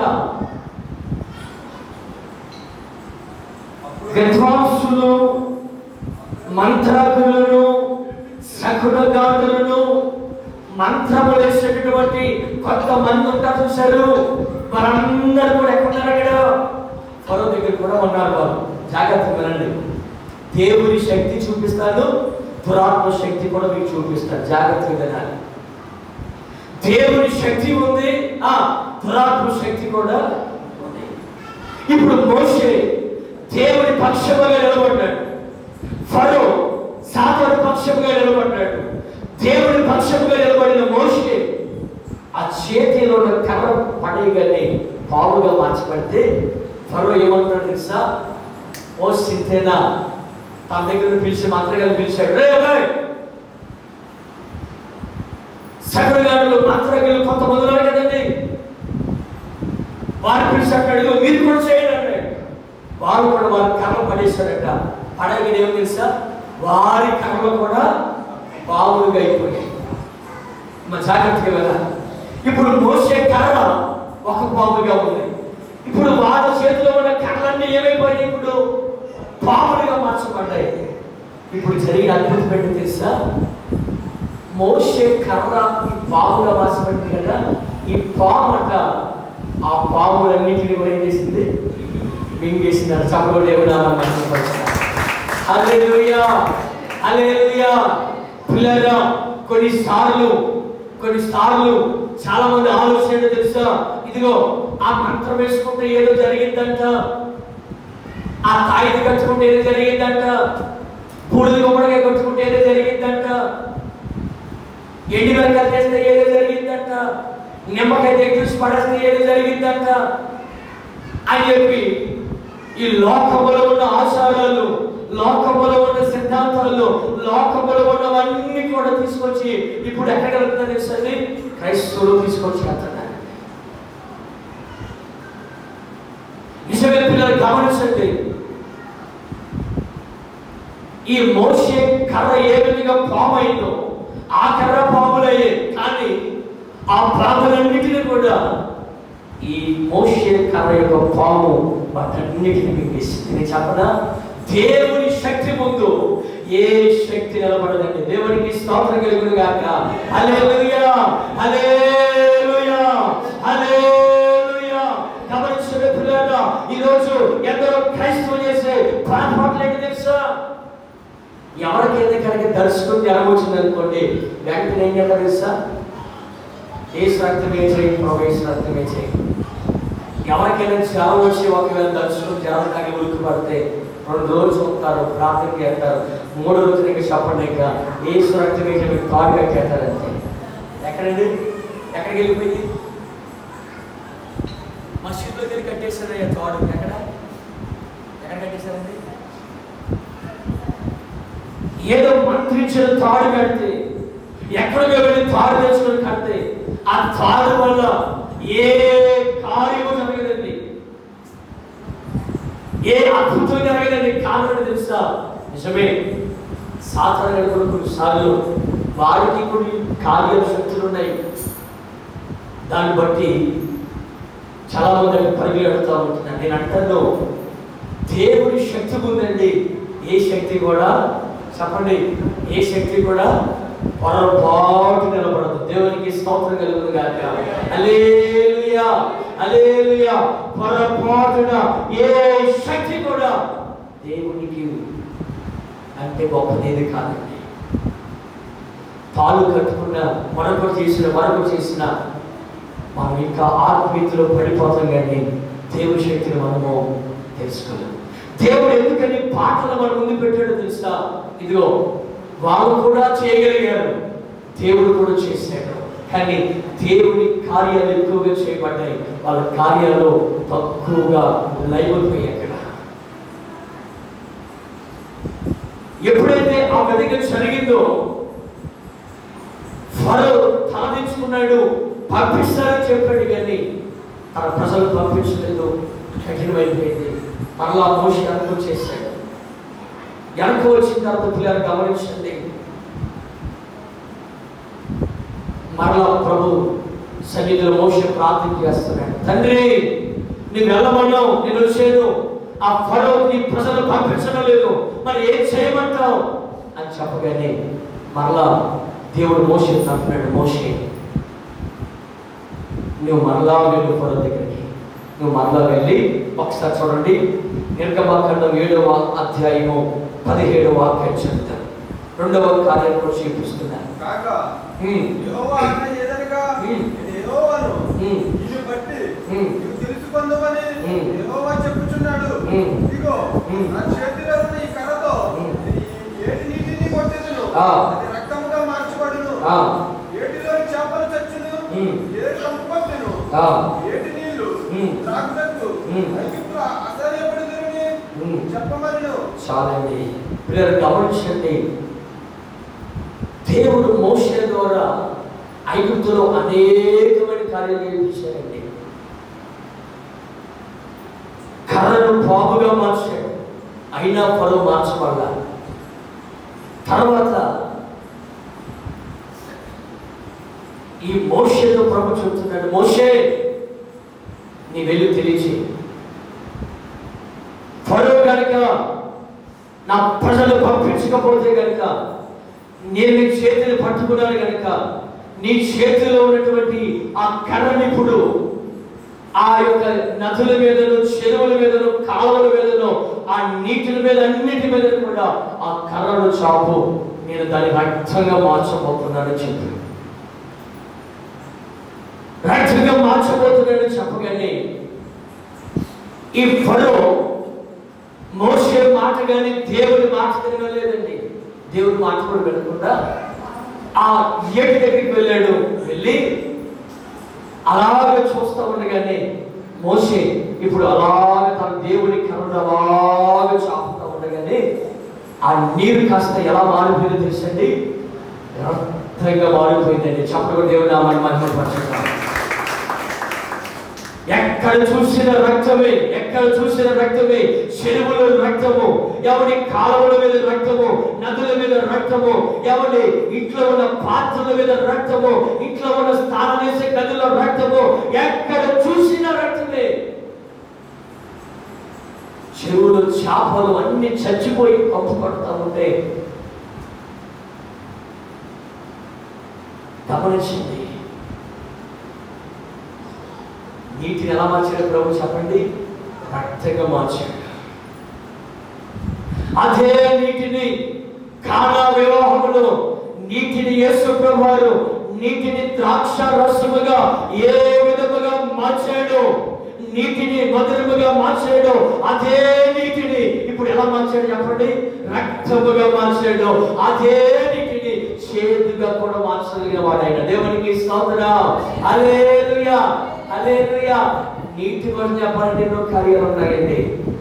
విద్వాంసులు మంత్రకులను శకునగాదులను మంత్రములు వేసేటటువంటి కొంతమంది ఉంటారు చూశారు వారందరూ కూడా ఎక్కడున్నారు అక్కడ ఫరో దగ్గర కూడా ఉన్నారు వారు జాగ్రత్త వినండి దేవుని శక్తి చూపిస్తాను దురాత్మ శక్తి కూడా మీకు చూపిస్తాను జాగ్రత్తగా వినాలి దేవుని శక్తి ఉంది ఆ దురాత్మ శక్తి కూడా ఉంది ఇప్పుడు మోషే దేవుని పక్షముగా నిలబడ్డాడు ఫరో సాతాను పక్షముగా నిలబడ్డాడు దేవుని పక్షముగా నిలబడిన మోషే ఆ చేతిలో ఉన్న కర్ర పడేయగానే పావుగా మార్చబడితే ఫరో ఏమంటాడు తెలుసా ఓ సింతేనా తన దగ్గర పిలిచి మంత్రగాలు పిలిచాడు రే రే సగరగాడులు మంత్రగాలు కొంతమంది ఉన్నారు కదండి వారు పిలిచాడు మీరు కూడా చేయండి అన్నాడు వారు కూడా వారి కర్ర పడేశారట పడగిన ఏం తెలుసా వారి కర్రలు కూడా బావులుగా అయిపోయాయి మా జాగ్రత్తగా వెళ్ళాలి ఇప్పుడు మోసే కర్ర ఒక పాముగా ఉంది ఇప్పుడు వారి చేతిలో ఉన్న కర్రలన్నీ ఏమైపోయాయి ఇప్పుడు పాములుగా మార్చబడ్డాయి ఇప్పుడు జరిగిన అద్భుతం ఏంటో తెలుసా మోసే కర్ర ఈ పాముగా మార్చబడింది కదా ఈ పాము అంట ఆ పాములన్నింటినీ కూడా ఏం చేసింది మింగేసింది అని చెప్పడం ఏమైనా హల్లెలూయా హల్లెలూయా పిల్లరా కొన్నిసార్లు కొన్నిసార్లు చాలా మంది ఆలోచన ఏంటో తెలుసా ఇదిగో ఆ మంత్రం వేసుకుంటే ఏదో జరిగిందంట ఆ తాయిది కట్టుకుంటే ఏదో జరిగిందంట బూడిద గుమ్మడికాయ కట్టుకుంటే ఏదో జరిగిందంట ఎండి వెనకాల చేస్తే ఏదో జరిగిందంట నిమ్మకాయ తెచ్చి పడేస్తే ఏదో జరిగిందంట అని చెప్పి ఈ లోకములో ఉన్న ఆచారాలు లోకములో ఉన్న సిద్ధాంతాలు లోకములో ఉన్నవన్నీ కూడా తీసుకొచ్చి ఇప్పుడు ఎక్కడ వెళ్తున్నా తెలుసండి క్రైస్తవులు తీసుకొచ్చి వెళ్తున్నారు నిజమే పిల్లలు గమనించండి ఈ మోసే కర్ర ఏ విధంగా పాము అయిందో ఆ కర్ర పాములయ్యే కానీ ఆ పాములన్నిటిని కూడా ఈ మోసే కర్ర యొక్క పాము వాటన్నిటిని మింగేసింది నేను చెప్పనా దేవుని శక్తి ముందు ఏ శక్తి నిలబడదండి దేవునికి స్తోత్రం కలుగును గాక హల్లెలూయా హల్లెలూయా హల్లెలూయా గమనించిన పిల్లలు ఈ రోజు ఎందరో క్రైస్తవులు చేసే పొరపాట్లు ఏంటి తెలుసా ఎవరికైతే కనుక దర్శకుని జ్ఞానం వచ్చింది అనుకోండి వెంటనే ఏం చేస్తారు తెలుసా ఏసు రక్తమే చేయి ప్రవేశ రక్తమే చేయి ఎవరికైనా జ్వరం వచ్చి ఒకవేళ దర్శనం జ్వరం తాగి ఉరికి పడితే రెండు రోజులు ఉంటారు ప్రార్థన చేస్తారు మూడు రోజులు ఇంకా చెప్పండి ఇంకా ఏసు రక్తమే చేయి మీకు తాడు కట్టేస్తారంతే ఎక్కడండి ఎక్కడికి వెళ్ళిపోయింది మసీదులోకి వెళ్ళి కట్టేశారయ్యా తాడు ఎక్కడ ఎక్కడ కట్టేశారండి ఏదో మంత్రించిన తాడు కడితే ఎక్కడికో వెళ్ళి తాడు తెచ్చుకొని కడితే ఆ తాడు వల్ల ఏ కార్యము జరగదండి ఏ అద్భుతం జరగదండి కారణం తెలుసా నిజమే సాధారణ కూడా కొన్నిసార్లు వారికి కొన్ని కార్య శక్తులు ఉన్నాయి దాన్ని బట్టి చాలా మంది పరిగెడుతూ ఉంటున్నాను నేను అంటాను దేవుడి శక్తి ఉందండి ఏ శక్తి కూడా చెప్పండి ఏ శక్తి కూడా పొరపాటు నిలబడదు దేవునికి స్తోత్రం కలుగుతుంది కాక అలేలుయా అలేలుయా పొరపాటున ఏ శక్తి కూడా దేవునికి అంటే గొప్పదేది కాదండి పాలు కట్టుకున్న మరొకటి చేసిన మరొకటి చేసిన మనం ఇంకా ఆత్మీయతలో పడిపోతాం కానీ దేవుని శక్తిని మనము తెలుసుకోలేము దేవుడు ఎందుకని పాటలు మన ముందు పెట్టాడో తెలుసా ఇదిగో వాళ్ళు కూడా చేయగలిగారు దేవుడు కూడా చేశాడు కానీ దేవుని కార్యాలు ఎక్కువగా చేయబడ్డాయి వాళ్ళ కార్యాలు తక్కువగా లైవ్ అయిపోయాయి అక్కడ ఎప్పుడైతే ఆ వెదక జరిగిందో ఫరో తలదించుకున్నాడు పంపిస్తారని చెప్పాడు కానీ తన ప్రజలు పంపించలేదు కఠినమైపోయింది మరలా మోషి అనుకో చేశాడు వెనక వచ్చిన తర్వాత పిల్లలు గమనించండి మరలా ప్రభు సన్నిధిలో మోష ప్రార్థన చేస్తున్నాడు తండ్రి నీవు వెళ్ళమన్నావు నేను వచ్చాను ఆ ఫరో నీ ప్రజలు పంపించడం లేదు మరి ఏం చేయమంటావు అని చెప్పగానే మరలా దేవుడు మోషే అంటున్నాడు మోషే నువ్వు మరలా వెళ్ళు ఫరో దగ్గరికి నువ్వు మరలా వెళ్ళి ఒకసారి చూడండి నిర్గమాఖండం ఏడవ అధ్యాయము పదిహేడవ వాక్యం చెప్తాను రెండవ కార్యం కూడా చూపిస్తున్నాను కాక హ్మ్. యెహోవా ఆజ్ఞ ఏదనగా హ్మ్. నేను యెహోవాను హ్మ్. నిన్ను బట్టి హ్మ్. నీవు తెలుసుకొందమని హ్మ్. యెహోవా చెప్పుచున్నాడు హ్మ్. ఇదిగో హ్మ్. నా చేతిలో ఉన్న ఈ కర్రతో హ్మ్. ఈ ఏటి నీటిని కొట్టెదను ఆ. అది రక్తముగా మార్చబడును ఆ. ఏటిలోని చేపలు చచ్చును హ్మ్. ఏటి చంపుకొచ్చును ఆ. ఏటి నీళ్లు హ్మ్. త్రాగుటకు హ్మ్. ఐగుప్తులు అసహ్యపడుదురని హ్మ్. చెప్పమను చాలండి పిల్లలు గమనించండి దేవుడు మోసే ద్వారా ఐగుప్తులో అనేకమైన కార్యాలు చేయించారండి కర్రను పాపుగా మార్చాడు అయినా పరువు మార్చబడ్డా తర్వాత ఈ మోషేతో ప్రభు చెప్తున్నాడు మోషే నీ వెళ్ళి తెలియచి ఫరో కనుక నా ప్రజలు పంపించకపోతే కనుక నేను నీ చేతిని పట్టుకున్నాను కనుక నీ చేతిలో ఉన్నటువంటి ఆ కర్రనిప్పుడు ఆ యొక్క నదుల మీదను చెరువుల మీదను కాలువల మీదను ఆ నీటిల మీద అన్నిటి మీద కూడా ఆ కర్రను చాపు నేను దాన్ని రక్తంగా మార్చబోతున్నానని చెప్పి రక్తంగా మార్చబోతున్నానని చెప్పగానే ఈ ఫరో మోసే మాట కానీ దేవుడి మాట తినలేదండి దేవుడి మాట కూడా వినకుండా ఆ ఏటి దగ్గరికి వెళ్ళాడు వెళ్ళి అలాగే చూస్తూ ఉండగానే మోసే ఇప్పుడు అలాగే తన దేవుని కరుణ అలాగే చాపుతూ ఉండగానే ఆ నీరు కాస్త ఎలా మారిపోయిందో తెలుసండి రక్తంగా మారిపోయిందండి చెప్పడం దేవుడు నామాన్ని మహిమపరచుతాం ఎక్కడ చూసిన రక్తమే ఎక్కడ చూసిన రక్తమే చెరువుల రక్తము ఎవరి కాలువల మీద రక్తము నదుల మీద రక్తము ఎవరి ఇంట్లో ఉన్న పాత్రల మీద రక్తము ఇంట్లో ఉన్న స్నానం చేసే గదిలో రక్తము ఎక్కడ చూసిన రక్తమే చెరువులు చేపలు అన్ని చచ్చిపోయి కప్పు కొడతా ఉంటే గమనించింది నీటిని ఎలా మార్చాడు ప్రభు చెప్పండి రక్తంగా మార్చాడు అదే నీటిని కానా వివాహములో నీటిని యేసు ప్రభువారు నీటిని ద్రాక్ష రసముగా ఏ విధముగా మార్చాడు నీటిని మధురముగా మార్చాడు అదే నీటిని ఇప్పుడు ఎలా మార్చాడు చెప్పండి రక్తముగా మార్చాడు అదే నీటిని చేదుగా కూడా మార్చగలిగిన వాడైన దేవునికి స్తోత్రం హల్లెలూయా హల్లెలూయా నీటి గురించి చెప్పాలంటే ఎన్నో కార్యాలు ఉన్నాయండి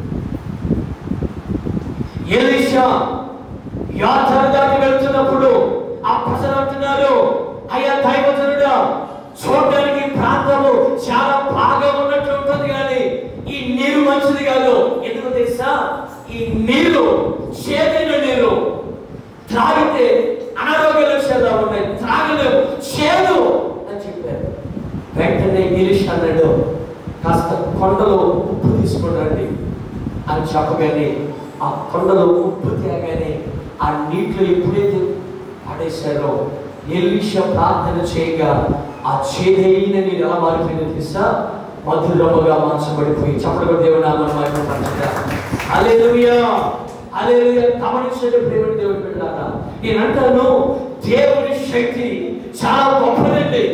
ఎలీషా యాత్ర దాటి వెళ్తున్నప్పుడు ఆ ప్రజలు అంటున్నారు అయ్యా దైవజనుడా చూడడానికి ప్రాంతము చాలా బాగా ఉన్నట్టు ఉంటుంది కానీ ఈ నీరు మంచిది కాదు ఎందుకు తెలుసా ఈ నీరు చేదైన నీరు త్రాగితే అనారోగ్య లక్షణాలు ఉన్నాయి త్రాగలేవు చేదు అని చెప్పారు వెంటనే గిరీష్ అన్నాడు కాస్త కొండలో ఉప్పు తీసుకున్నాండి అని చెప్పగానే ఆ కొండలో ఉప్పు తేగానే ఆ నీటిలో ఎప్పుడైతే పడేశారో ఎలీష ప్రార్థన చేయగా ఆ చేదైన నీరు ఎలా మారిపోయిందో తెలుసా మధురముగా మార్చబడిపోయి చెప్పడం దేవుడు నామని మాట్లాడుతా అలేలుయా అలేలుయా గమనించండి ప్రేమ దేవుడి బిడ్డారా నేను అంటాను దేవుని శక్తి చాలా గొప్పదండి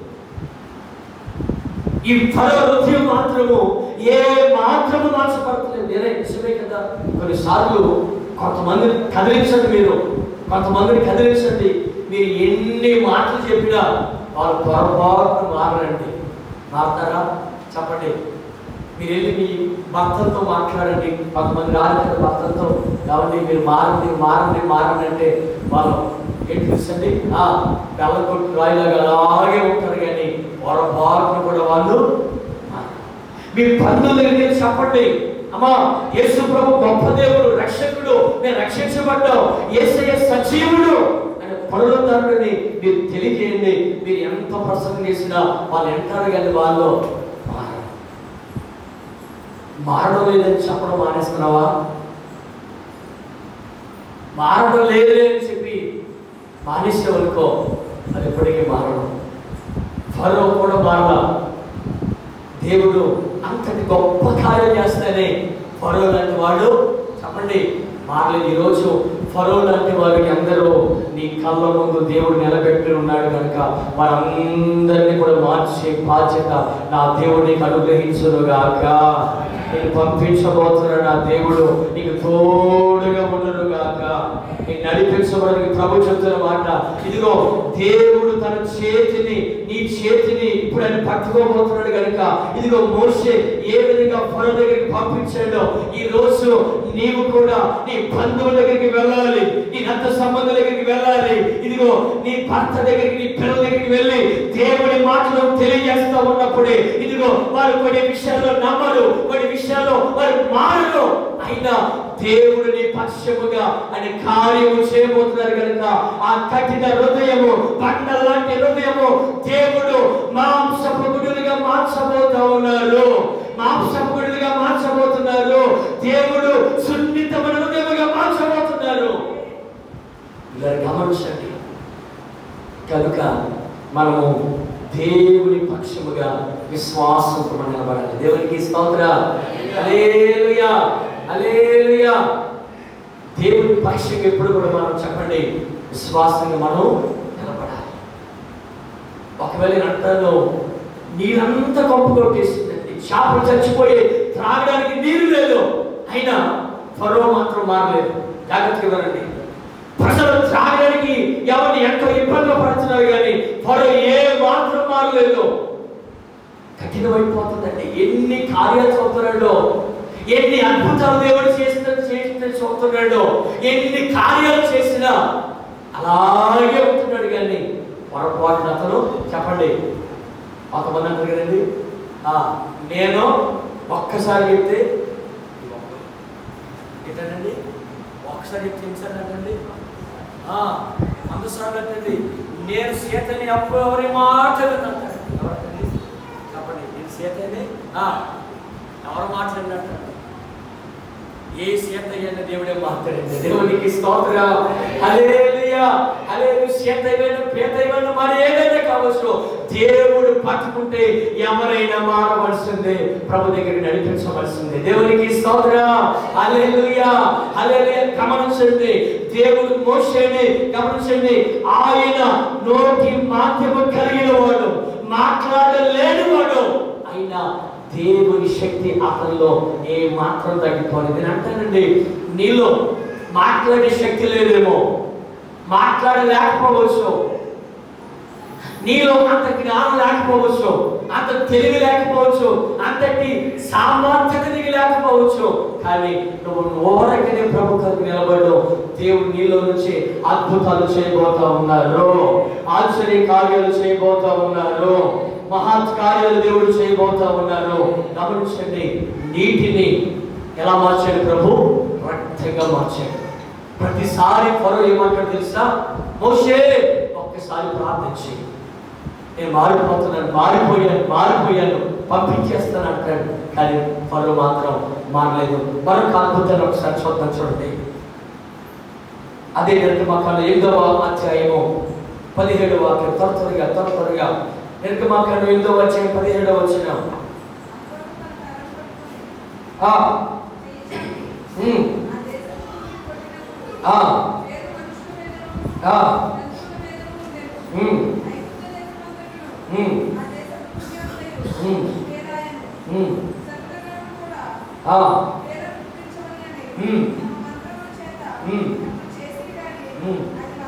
ఈ ఫరో హృదయం మాత్రము ఏ మాత్రము మార్చబడతలేదు నేనే నిజమే కదా కొన్నిసార్లు కొంతమందిని కదిలించండి మీరు కొంతమందిని కదిలించండి మీరు ఎన్ని మాటలు చెప్పినా వాళ్ళు పొరపాటు మారండి మారుతారా చెప్పండి మీరు వెళ్ళి మీ భర్తలతో మాట్లాడండి కొంతమంది రాదు కదా భర్తలతో కాబట్టి మీరు మారండి మారండి మారండి అంటే వాళ్ళు ఏంటి తెలుసండి ఆ బెల్లం కొట్టు రాయిలాగా అలాగే ఉంటారు కానీ పొరపాటును కూడా వాళ్ళు మారరు. మీ బంధువుల దగ్గరికి చెప్పండి అమ్మా యేసు ప్రభు గొప్ప దేవుడు రక్షకుడు నేను రక్షించబడ్డాం యేసయ్య సజీవుడు అనే పనులుతారని మీరు తెలియజేయండి మీరు ఎంత ప్రసంగం చేసినా వాళ్ళు ఎంటారు కానీ వాళ్ళు మారరు మారడం లేదని చెప్పడం మానేస్తున్నావా మారడం లేదే అని చెప్పి మానేసేవనుకో అది ఎప్పటికీ మారడం ఫరో కూడా మారలా దేవుడు అంతటి గొప్ప కార్యం చేస్తానే ఫరో లాంటి వాడు చెప్పండి మారలేదు ఈరోజు ఫరో లాంటి వారికి అందరూ నీ కళ్ళ ముందు దేవుడు నిలబెట్టి ఉన్నాడు కనుక వారందరినీ కూడా మార్చే బాధ్యత నా దేవుడు నీకు అనుగ్రహించును గాక నేను పంపించబోతున్న నా దేవుడు నీకు తోడుగా ఉండను గాక నేను నడిపించబడని ప్రభు చెప్తున్న మాట ఇదిగో దేవుడు తన చేతిని నీ చేతిని ఇప్పుడు ఆయన పట్టుకోబోతున్నాడు కనుక ఇదిగో మోసే ఏ విధంగా ఫరో దగ్గరికి పంపించాడో ఈ రోజు నీవు కూడా నీ బంధువుల దగ్గరికి వెళ్ళాలి నీ రక్త సంబంధుల దగ్గరికి వెళ్ళాలి ఇదిగో నీ భర్త దగ్గరికి నీ పిల్లల దగ్గరికి వెళ్ళి దేవుడి మాటలు తెలియజేస్తా ఉన్నప్పుడే ఇదిగో వారు కొన్ని విషయాల్లో నమ్మరు కొన్ని విషయాల్లో వారు మారరు అయినా దేవుడు నీ పక్షముగా అని కార్యము చేయబోతున్నారు కనుక ఆ కఠిన హృదయము బండ లాంటి హృదయము దేవుడు మాంసపు గుడులుగా మార్చబోతా ఉన్నారు మాంసపు గుడులుగా మార్చబోతున్నారు దేవుడు సున్నితమైన హృదయముగా మార్చబోతున్నారు ఇలా గమనించండి కనుక మనము దేవుని పక్షముగా విశ్వాసంతో మనం నిలబడాలి దేవునికి స్తోత్ర హల్లెలూయా హల్లెలూయా దేవుని పక్షంగా ఎప్పుడు కూడా మనం చెప్పండి విశ్వాసంగా మనం నిలబడాలి ఒకవేళ నేను అంటాను నీరంతా కొంపు కొట్టేసిందండి చేపలు చచ్చిపోయి త్రాగడానికి నీరు లేదు అయినా ఫరో మాత్రం మారలేదు జాగ్రత్తగా వినండి ప్రజలు త్రాగడానికి ఎవరిని ఎంతో ఇబ్బందులు పడుతున్నారు కానీ ఫరో ఏ మాత్రం మారలేదు కఠినమైపోతుందండి ఎన్ని కార్యాలు చూస్తున్నాడో ఎన్ని అద్భుతాలు దేవుడు చేసిన చేసిన చూస్తున్నాడో ఎన్ని కార్యాలు చేసినా అలాగే ఉంటున్నాడు కానీ పొరపాటున అతను చెప్పండి కొంతమంది అంటారు కదండి "ఆ, నేను ఒక్కసారి చెప్తే ఏంటండి ఒక్కసారి చెప్తే ఎన్నిసార్లు అంటండి అందుసార్లు అంటండి నేను సీతని అప్పుడు ఎవరి మాట వినంటాడు ఎవరండి చెప్పండి నేను సీతని ఆ, ఎవరు మాట్లాడినట్టు ఏ సీత అయిన దేవుడే మాట్లాడింది దేవునికి స్తోత్ర హల్లెలూయా హల్లెలూయా సీత అయిన పేత అయిన మరి ఏదైనా కావచ్చు దేవుడు పట్టుకుంటే ఎవరైనా మారవలసిందే ప్రభు దగ్గరికి నడిపించవలసిందే దేవునికి స్తోత్ర హల్లెలూయా హల్లెలూయా గమనించండి దేవుడు మోషేని గమనించండి ఆయన నోటి మాధ్యమం కలిగిన వాడు మాట్లాడలేని వాడు అయినా దేవుని శక్తి అతనిలో ఏ మాత్రం తగ్గిపోలేదు నేను అంటానండి నీలో మాట్లాడే శక్తి లేదేమో మాట్లాడలేకపోవచ్చు నీలో అంత జ్ఞానం లేకపోవచ్చు అంత తెలివి లేకపోవచ్చు అంతటి సామర్థ్యత నీకు లేకపోవచ్చు కానీ నువ్వు ఓరకనే ప్రభు కొరకు నిలబడ్డావు దేవుడు నీలో నుంచి అద్భుతాలు చేయబోతా ఉన్నారు ఆశ్చర్య కార్యాలు చేయబోతా ఉన్నారు మహత్ కార్యాలు దేవుడు చేయబోతా ఉన్నారు గమనించండి నీటిని ఎలా మార్చాడు ప్రభు రక్తంగా మార్చాడు ప్రతిసారి ఫరో ఏమంటాడు తెలుసా మోషే ఒక్కసారి ప్రార్థించి నేను మారిపోతున్నాను మారిపోయాను మారిపోయాను పంపించేస్తాను అంటాడు కానీ ఫరో మాత్రం మారలేదు మరొక అద్భుతాన్ని ఒకసారి చూద్దాం చూడండి అదే నిర్గమాకాండ ఎనిమిదవ అధ్యాయము పదిహేడు వాక్యం త్వర త్వరగా త్వర త్వరగా నిర్గమాకాండ ఎనిమిదవ అధ్యాయం పదిహేడవ వచ్చిన ఆ, ఉమ్, ఆ, ఆ, ఉమ్, ఉమ్, ఉమ్, ఉమ్, ఆ, ఉమ్, ఉమ్, ఉమ్,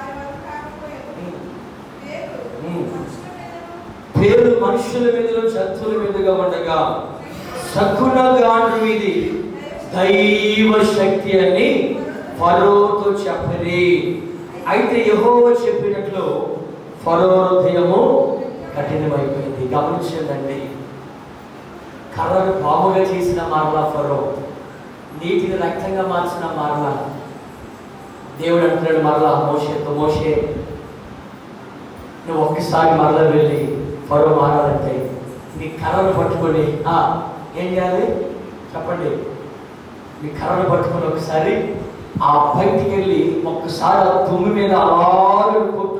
ఉమ్. పేరు మనుషుల మీదలో శత్రువుల మీదుగా ఉండగా సకున గాండ్రు మీది దైవ శక్తి అని ఫరోతో చెప్పరి అయితే యహోవ చెప్పినట్లు ఫరో హృదయము కఠినమైపోయింది గమనించండి కర్రను పాముగా చేసిన మరలా ఫరో నీటిని రక్తంగా మార్చిన మరలా దేవుడు అంటున్నాడు మరలా మోషేతో మోషే నువ్వు ఒక్కసారి మరల వెళ్ళి ఫరో మారాలంటే నీ కర్రను పట్టుకొని ఆ, ఏం చేయాలి చెప్పండి నీ కర్రను పట్టుకొని ఒకసారి ఆ బయటికి వెళ్ళి ఒక్కసారి ఆ తుమ్ము మీద అలాగే కొట్టు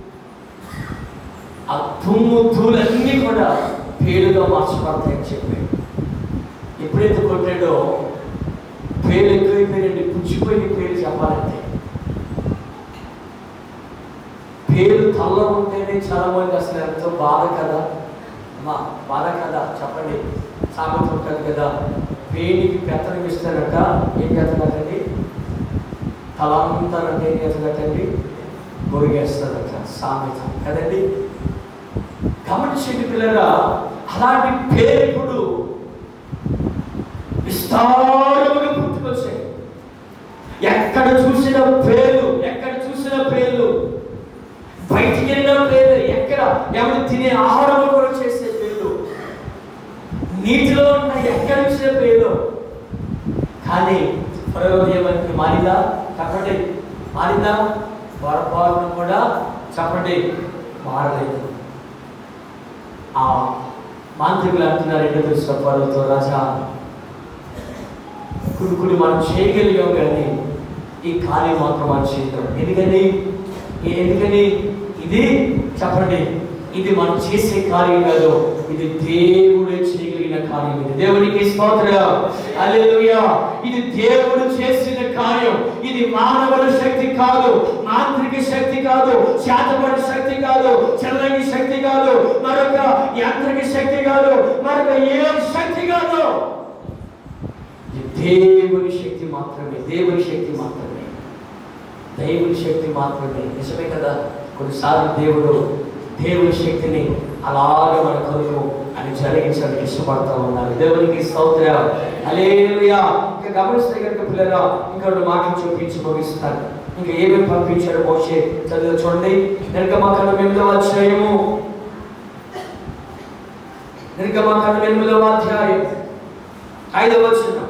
ఆ తుమ్ము తూలన్నీ కూడా పేలుగా మార్చబడతాయని చెప్పాడు ఎప్పుడైతే కొట్టాడో పేలు ఎక్కువైపోయినండి పుచ్చిపోయిన పేరు చెప్పాలంటే పేరు తల్ల ఉంటేనే చాలా మంది అసలు ఎంతో బాధ కదా అమ్మా బాధ కదా చెప్పండి సామెత ఉంటుంది కదా పేనికి పెత్తనం ఇస్తారట ఏం చేస్తారటండి తలంతరంటే ఏం చేస్తారటండి గొరిగేస్తారట సామెత కదండి గమనించండి పిల్లరా అలాంటి పేరుకుడు విస్తారముగా పుట్టుకొచ్చాయి ఎక్కడ చూసిన పేర్లు ఎక్కడ చూసిన పేర్లు బయటికి వెళ్ళిన పేర్లు ఎక్కడ ఎవరు తినే ఆహారం కూడా చేసే పేర్లు నీటిలో ఉన్న ఎక్కడ చూసిన పేర్లు కానీ ప్రయోజనమని మారిందా చెప్పండి మారిందా పొరపాటును కూడా చెప్పండి మారలేదు ఆ మాంత్రికులు అంటున్నారు ఏంటో తెలుసు పరువుతో రాజా కొన్ని కొన్ని మనం చేయగలిగాం కానీ ఈ కార్యం మాత్రం మనం చేయలేం ఎందుకని ఎందుకని ఇది చెప్పండి ఇది మనం చేసే కార్యం కాదు ఇది దేవుడే చేయగలిగిన కార్యం ఇది దేవునికి స్తోత్రం హల్లెలూయా ఇది దేవుడు చేసిన కార్యం ఇది మానవుల శక్తి కాదు మాంత్రిక శక్తి కాదు శాతపడి శక్తి కాదు చల్లని శక్తి కాదు మరొక యాంత్రిక శక్తి కాదు మరొక ఏ శక్తి కాదు ఇది దేవుని శక్తి మాత్రమే దేవుని శక్తి మాత్రమే దేవుని శక్తి మాత్రమే నిజమే కదా కొన్నిసార్లు దేవుడు దేవుని శక్తిని అలాగ మన కొరకు అని జరిగించడానికి ఇష్టపడతా ఉన్నారు దేవునికి స్తోత్రం హల్లెలూయా ఇంకా గమనిస్తే కనుక పిల్లరా ఇంకా రెండు మాటలు చూపించి ముగిస్తాను ఇంకా ఏమేమి పంపించాడు మోషే చదివి చూడండి నిర్గమకాండం ఎనిమిదవ అధ్యాయము నిర్గమకాండం ఎనిమిదవ అధ్యాయం ఐదవ వచనం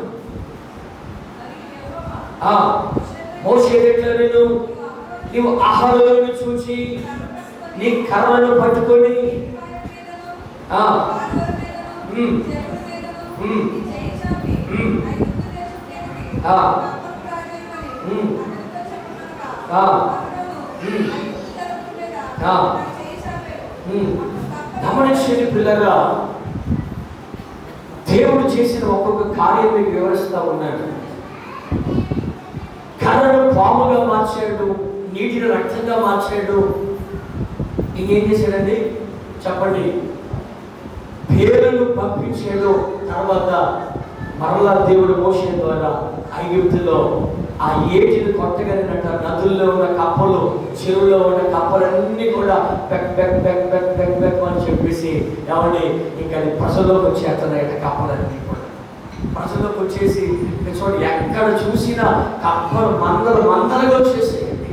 ఆ మోషే ఎట్లా నేను నీవు ఆహారాలను చూచి నీ కర్రను పట్టుకొని ఆ, ఉమ్, ఉమ్, ఉమ్, ఆ, ఉమ్, ఆ, ఉమ్, ఆ, ఉమ్. గమనించండి పిల్లరా దేవుడు చేసిన ఒక్కొక్క కార్యం మీకు వివరిస్తా ఉన్నాడు కర్రను పాముగా మార్చాడు నీటిని రక్తంగా మార్చాడు ఇంకేం చేశాడండి చెప్పండి పేరును పంపించాడు తర్వాత మరలా దేవుడు మోసే ద్వారా ఐగుప్తులో ఆ ఏటిని కొట్టగలిగినట్ట నదుల్లో ఉన్న కప్పలు చెరువులో ఉన్న కప్పలన్నీ కూడా బెక్ బెక్ బెక్ బెక్ బెక్ బెక్ అని చెప్పేసి ఏమండి ఇంకా అది ప్రజల్లోకి వచ్చేస్తున్నాయట కప్పలన్నీ కూడా ప్రజల్లోకి వచ్చేసి ఇంకా చూడండి ఎక్కడ చూసినా కప్పలు మందలు మందలుగా వచ్చేసేయండి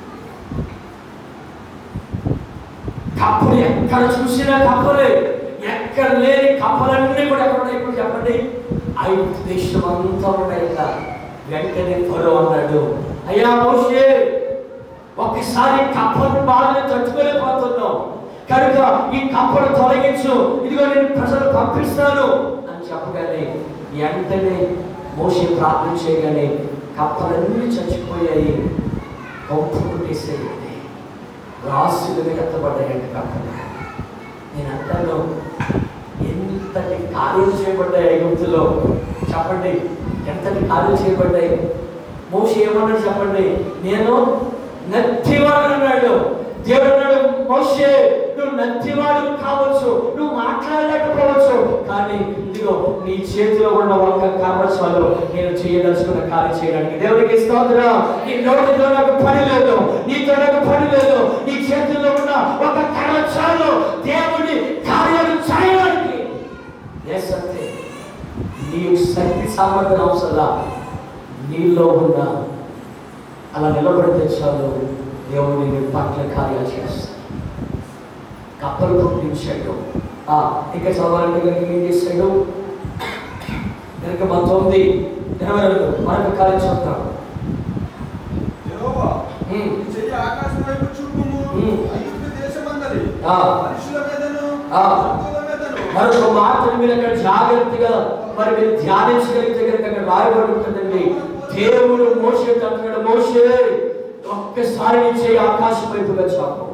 కప్పలు ఎక్కడ చూసినా కప్పలే ఎక్కడ లేని కప్పలన్నీ కూడా ఎక్కడ ఉన్నాయి ఇప్పుడు చెప్పండి ఐదు దేశం అంతా ఉన్నాయి ఇలా వెంటనే ఫరో అన్నాడు అయ్యా మోషే ఒక్కసారి కప్పను బాధని తట్టుకోలేకపోతున్నావు కనుక ఈ కప్పను తొలగించు ఇదిగో నేను ప్రజలు పంపిస్తాను అని చెప్పగానే వెంటనే మోషే ప్రార్థన చేయగానే కప్పలన్నీ చచ్చిపోయాయి కొంపు కొట్టేసేయండి రాసులుగా ఎత్తబడ్డాయండి కప్పలు నేను అంటాను ఎంతటి కార్యం చేయబడ్డాయి ఐగుప్తులో చెప్పండి ఎంతటి కార్యం చేయబడ్డాయి మోషి ఏమన్నాడు చెప్పండి నేను నత్తివాడు అన్నాడు దేవుడు అన్నాడు మోషే నువ్వు నత్తివాడు కావచ్చు నువ్వు మాట్లాడలేకపోవచ్చు కానీ ఇదిగో నీ చేతిలో ఉన్న ఒక్క కామర్సాలు నేను చేయదలుచుకున్న కార్యం చేయడానికి దేవుడికి స్తోత్రం నీ నోటితో నాకు పని లేదు నీతో నాకు పని లేదు నీ చేతిలో ఉన్న ఒక కరచాలు దేవుడి కార్యాలు చేయడానికి ఎస్ అంతే నీ శక్తి సామర్థ్యం అవసరం నీలో ఉన్న అలా నిలబడితే చాలు దేవుడు నీ పట్ల కార్యాలు చేస్తాడు కప్పలు పంపించాడు ఆ, ఇంకా చదవాలంటే కనుక ఏం చేశాడు కనుక పంతొమ్మిది ఇరవై రెండు మరొక కార్యం చెప్తాం యెహోవా, ఉమ్. నీ చెయ్యి ఆకాశం వైపు చూపుము. ఉమ్. ఐగుప్తు దేశమందరి ఆ. మనుషుల మీదను, ఆ. జంతువుల మీదను, మరొక మాటను మీరు అక్కడ జాగ్రత్తగా మరి మీరు ధ్యానించగలిగితే కనుక అక్కడ రాయబడి ఉంటుందండి దేవుడు మోసే అంటున్నాడు మోసే ఒక్కసారి నుంచి ఆకాశం వైపుగా చాపు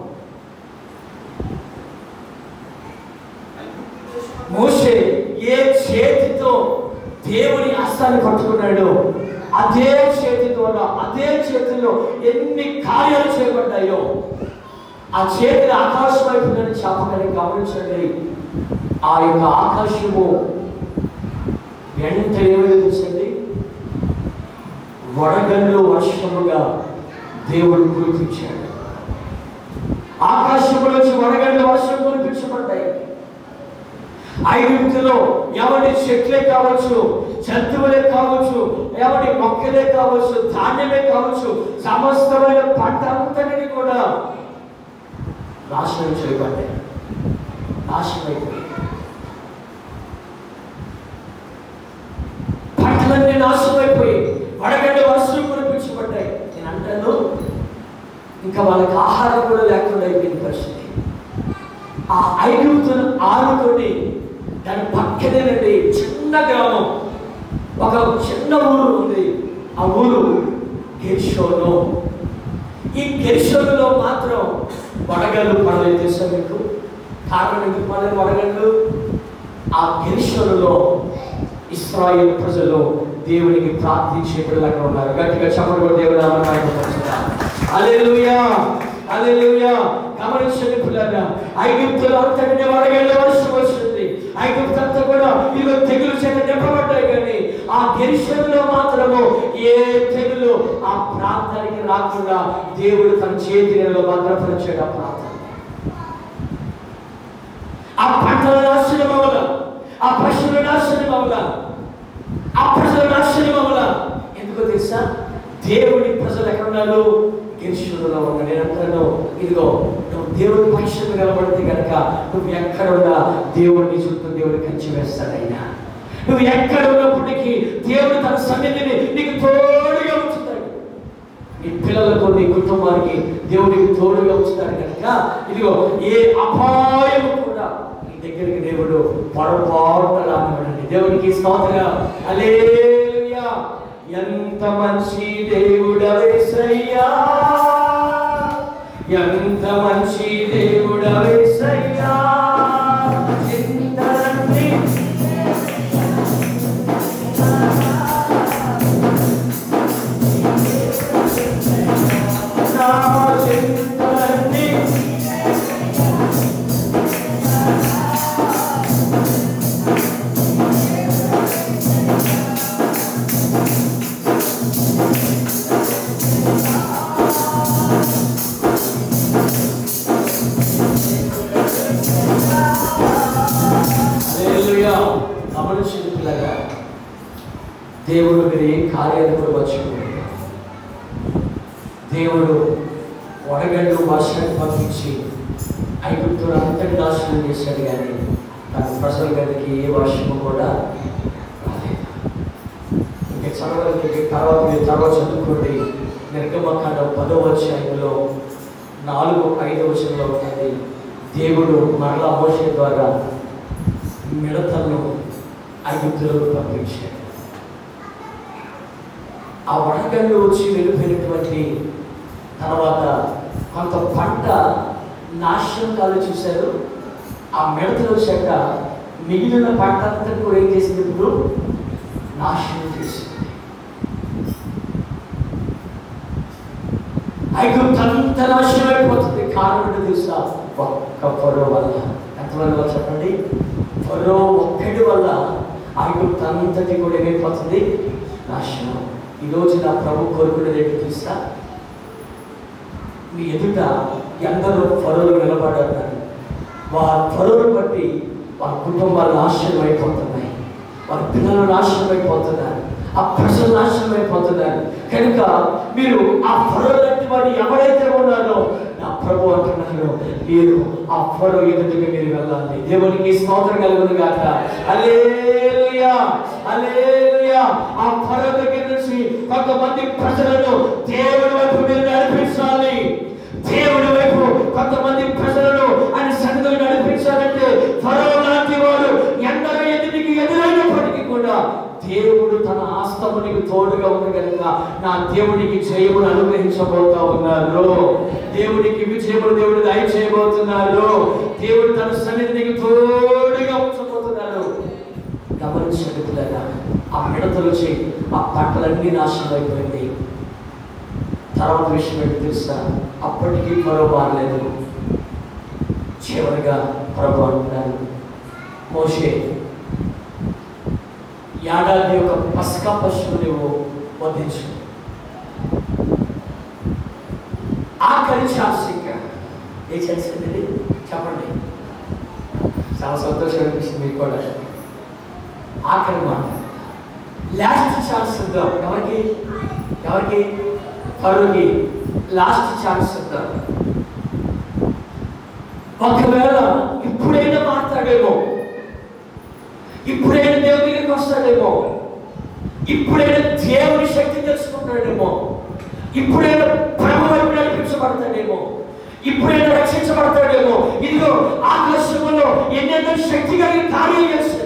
ఐగుప్తు దేశమందరి మోసే ఏ చేతితో దేవుని హస్తాన్ని పట్టుకున్నాడు అదే చేతి ద్వారా అదే చేతిలో ఎన్ని కార్యాలు చేయబడ్డాయో ఆ చేతిని ఆకాశం వైపు నుండి చెప్పగలి గమనించండి ఆ యొక్క ఆకాశము వెంట ఏమైంది తెలుసండి వడగళ్ళు వర్షముగా దేవుడు కురిపించాడు ఆకాశము నుంచి వడగళ్ళు వర్షం కురిపించబడ్డాయి ఐగుప్తులో ఎవరి చెట్లే కావచ్చు జంతువులే కావచ్చు ఎవరి మొక్కలే కావచ్చు ధాన్యమే కావచ్చు సమస్తమైన పంట అంతటిని కూడా నాశనం చేయబడ్డాయి నాశనం అయిపోయి పంటలన్నీ నాశనం అయిపోయి వడగడ్డ వర్షం కురిపించబడ్డాయి నేను అంటాను ఇంకా వాళ్ళకి ఆహారం కూడా లేకుండా అయిపోయింది పరిస్థితి ఆ ఐగుప్తును ఆనుకొని దాని పక్కనేనండి చిన్న గ్రామం ఒక చిన్న ఊరు ఉంది ఆ ఊరు గెర్షోను ఈ గెర్షోనులో మాత్రం వడగళ్ళు పడలేదు తెలుసా మీకు కారణం ఎందుకు పడలేదు వడగళ్ళు ఆ గెర్షోనులో ఇస్రాయేల్ ప్రజలు దేవునికి ప్రార్థించే పిల్లలు అక్కడ ఉన్నారు గట్టిగా చెప్పడం కూడా దేవుడు అలెలుయా అలెలుయా గమనించండి పిల్లలు ఐగుప్తులు అంతటిని వడగళ్ళ వర్షం వచ్చింది ఐగుప్తు అంతా కూడా ఇదిగో తెగులు చేత నింపబడ్డాయి కానీ ఆ గిరిశంలో మాత్రము ఏ తెగులు ఆ ప్రాంతానికి రాకుండా దేవుడు తన చేతిలో భద్రపరిచాడు ఆ ప్రాంతాన్ని ఆ పంటల నాశనం అవల ఆ పశువుల నాశనం అవల ఆ ప్రజల నాశనం అవల ఎందుకో తెలుసా దేవుడి ప్రజలు ఎక్కడ ఉన్నారు గిరిశులలో ఉన్నారు నేను అంటాను ఇదిగో నువ్వు దేవుడి పక్షులు నిలబడితే కనుక నువ్వు ఎక్కడ ఉన్నా దేవుడిని చుట్టూ దేవుడు కంచి వేస్తాడైనా నువ్వు ఎక్కడ ఉన్నప్పటికీ దేవుడు తన సన్నిధిని నీకు తోడుగా ఉంచుతాడు నీ పిల్లలకు నీ కుటుంబానికి దేవుడికి తోడుగా ఉంచుతాడు కనుక ఇదిగో ఏ అపాయము కూడా నీ దగ్గరికి దేవుడు పొరపాటున రానివ్వడండి దేవునికి స్తోత్రం హల్లెలూయా ఎంత మంచి దేవుడవేసయ్యా ఎంత మంచి దేవుడవేసయ్యా చింతలన్నీ నా చింతలన్నీ హల్లెలూయా గమనించండి పిల్లగా దేవుడు మీరు ఏ కార్యాలు కూడా మర్చిపోయారు దేవుడు వడగళ్ళు వర్షాన్ని పంపించి ఐగుప్తులు అంతటి నాశనం చేశాడు కానీ తన ప్రజల మీదకి ఏ వర్షము కూడా రాలేదు ఇంకా చదవడానికి తర్వాత మీరు తర్వాత చదువుకోండి నిర్గమకాండం పదో అధ్యాయంలో నాలుగు ఐదు వచనంలో ఉంటుంది దేవుడు మరలా మోసే ద్వారా మిడతలను ఐగుప్తులకు పంపించాడు ఆ వడగళ్ళు వచ్చి వెళ్ళిపోయినటువంటి తర్వాత కొంత పంట నాశనం కాదు చూశారు ఆ మిడతలు వచ్చాక మిగిలిన పంట అంతా కూడా ఏం చేసింది ఇప్పుడు నాశనం చేసింది ఐగుప్తంతా అంత నాశనం అయిపోతుంది కారణం ఏంటో తెలుసా ఒక్క ఫరో వల్ల ఎంతమంది వల్ల చెప్పండి ఫరో ఒక్కడి వల్ల ఐగుప్తు అంతటి కూడా ఏమైపోతుంది నాశనం ఈరోజు నా ప్రభు కోరుకునేది ఏంటో తెలుసా మీ ఎదుట ఎందరో ఫరోలు నిలబడ్డారు వారి ఫరోలు బట్టి వారి కుటుంబాలు నాశనం అయిపోతున్నాయి వారి పిల్లలు నాశనం అయిపోతున్నారు ఆ ప్రజలు నాశనం అయిపోతున్నారు కనుక మీరు ఆ ఫరోలంటి వాడు ఎవరైతే ఉన్నారో నా ప్రభు అంటున్నారు మీరు ఆ ఫరో ఎదుటికి మీరు వెళ్ళాలి దేవునికి స్తోత్రం కలుగును గాక హల్లెలూయా హల్లెలూయా ఆ ఫరో దగ్గర నుంచి కొంతమంది ప్రజలను దేవుడి వైపు మీరు నడిపించాలి దేవుడి వైపు కొంతమంది ప్రజలను ఆయన సన్నిధిలో నడిపించాలంటే ఫరో లాంటి వాడు ఎందరో ఎదుటికి ఎదురైనప్పటికీ కూడా దేవుడు తన ఆస్తమునికి తోడుగా ఉంది కనుక నా దేవునికి జయమును అనుగ్రహించబోతా ఉన్నారు దేవునికి విజయములు దేవుడు దయచేయబోతున్నారు దేవుడు తన సన్నిధికి తోడుగా ఉంచబోతున్నారు గమనించగలుగుతారా ఆ మిడతలు వచ్చి ఆ పంటలన్నీ నాశనం అయిపోయింది తర్వాత విషయం ఏంటి తెలుసా అప్పటికీ మరో మారలేదు చివరిగా ప్రభు అంటున్నారు మోషే ఏడాది ఒక పసక పశువు నువ్వు వధించు ఆఖరి ఛాన్స్ ఇంకా ఏ ఛాన్స్ ఏంటండి చెప్పండి చాలా సంతోషం అనిపిస్తుంది మీకు కూడా ఆఖరి మాట లాస్ట్ ఛాన్స్ ఇద్దాం ఎవరికి ఎవరికి ఫరోకి లాస్ట్ ఛాన్స్ ఇద్దాం ఒకవేళ ఇప్పుడైనా మాట్లాడేమో ఇప్పుడైనా దేవుడి దగ్గరికి వస్తాడేమో ఇప్పుడైనా దేవుని శక్తి తెలుసుకుంటాడేమో ఇప్పుడైనా ప్రభు వైపు నడిపించబడతాడేమో ఇప్పుడైనా రక్షించబడతాడేమో ఇదిగో ఆకాశంలో ఎన్నెన్నో శక్తి కలిగి కార్యం చేస్తాడు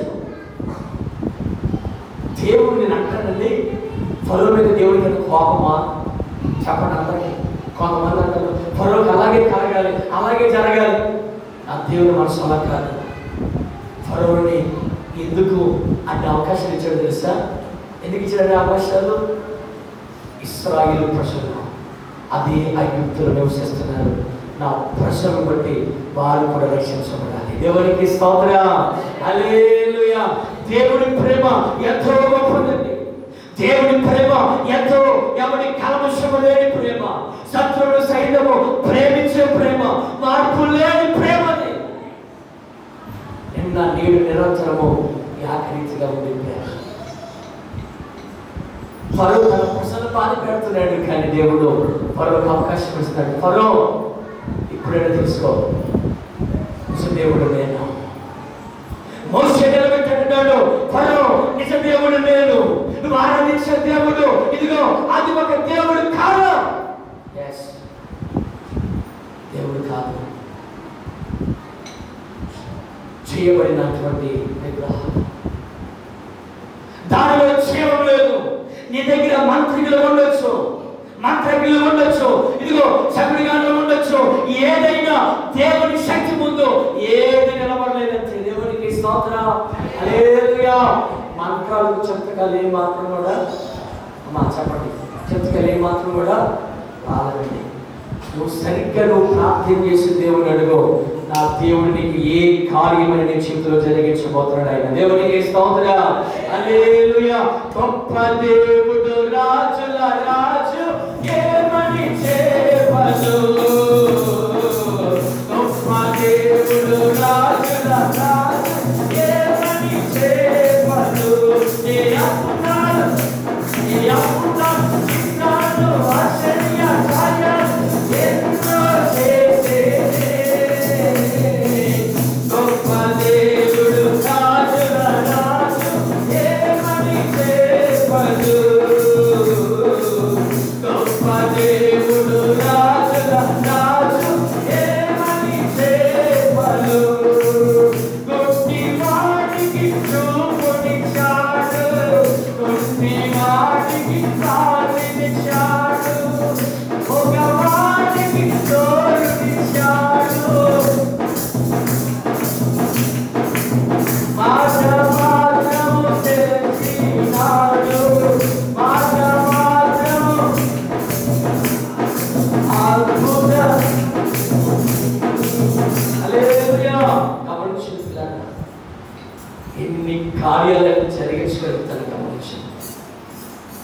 దేవుడు నేను అంటానండి ఫరో మీద దేవుడి మీద కోపమా చెప్పండి అందరికి కొంతమంది అంటారు ఫరోకి అలాగే కలగాలి అలాగే జరగాలి ఆ దేవుని మనసు అలా కాదు ఫరోని ఎందుకు అన్ని అవకాశాలు ఇచ్చాడు తెలుసా ఎందుకు ఇచ్చాడు అవకాశాలు ఇస్రాయిల్ ప్రజలు అది ఐగుప్తులు నివసిస్తున్నారు నా ప్రజలను బట్టి వారు కూడా రక్షించబడాలి దేవునికి స్తోత్ర హల్లెలూయా దేవుడి ప్రేమ ఎంతో గొప్పదండి దేవుడి ప్రేమ ఎంతో ఎవరి కలమశము లేని ప్రేమ శత్రువులు సైతము ప్రేమించే ప్రేమ మార్పు లేని ప్రేమది నిన్న నేడు నిరంతరము ఏకరీతిగా ఉంది ప్రేమ ఫరో తన ప్రజలు బాధ పెడుతున్నాడు కానీ దేవుడు ఫరోకి అవకాశం ఇస్తున్నాడు ఫరో ఇప్పుడైనా తెలుసుకో నిజ దేవుడు నేను మోసే నిలబెట్టాడు ఫరో నిజ దేవుడు నేను నువ్వు ఆరాధించే దేవుడు ఇదిగో అది ఒక దేవుడు కాదు Yes. దేవుడు కాదు చేయబడినటువంటి విగ్రహం దానిలో జీవం లేదు నీ దగ్గర మంత్రికులు ఉండొచ్చు మంత్రకులు ఉండొచ్చు ఇదిగో చకుడిగాలు ఉండొచ్చు ఏదైనా దేవుని శక్తి ముందు ఏది నిలబడలేదంటే దేవునికి స్తోత్రం హల్లెలూయా మంత్రాలకు చెప్తకాలు ఏ మాత్రం కూడా అమ్మా చెప్పండి చెప్తకాలు ఏ మాత్రం కూడా రాలేదండి నువ్వు సరిగ్గా నువ్వు ప్రార్థన చేసి దేవుని అడుగు నా దేవుడు నీకు ఏ కార్యమని నీ చేతిలో జరిగించబోతున్నాడు ఆయన దేవునికి స్తోత్ర హల్లెలూయా గొప్ప దేవుడు రాజుల రాజు ఏమని చేపదు గొప్ప దేవుడు రాజుల రాజు ఏమని చేపదు ఏ అప్పునాలు ఏ అప్పునాలు చిన్నాలు ఆశ్చర్య కార్యాలు ఎన్నో చేసే గొప్ప దేవుడు రాజుల రాజు ఏమని చేపదు గొప్ప దేవుడు రాజుల రాజు ఏమని చేపదు గొప్పి వాటికి చూపునిచ్చాడు గొప్పి వాటికి కాలినిచ్చాడు ఒక వాటికి తోడునిచ్చాడు మాట మాత్రము తెలిసినాడు మాట మాత్రము అద్భుత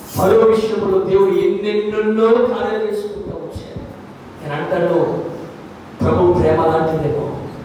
మరో విషయంలో దేవుడు ఎన్నెన్నెన్నో కార్యాలు చేసుకుంటూ వచ్చాడు నేను అంటాను ప్రభు ప్రేమ లాంటిదేమో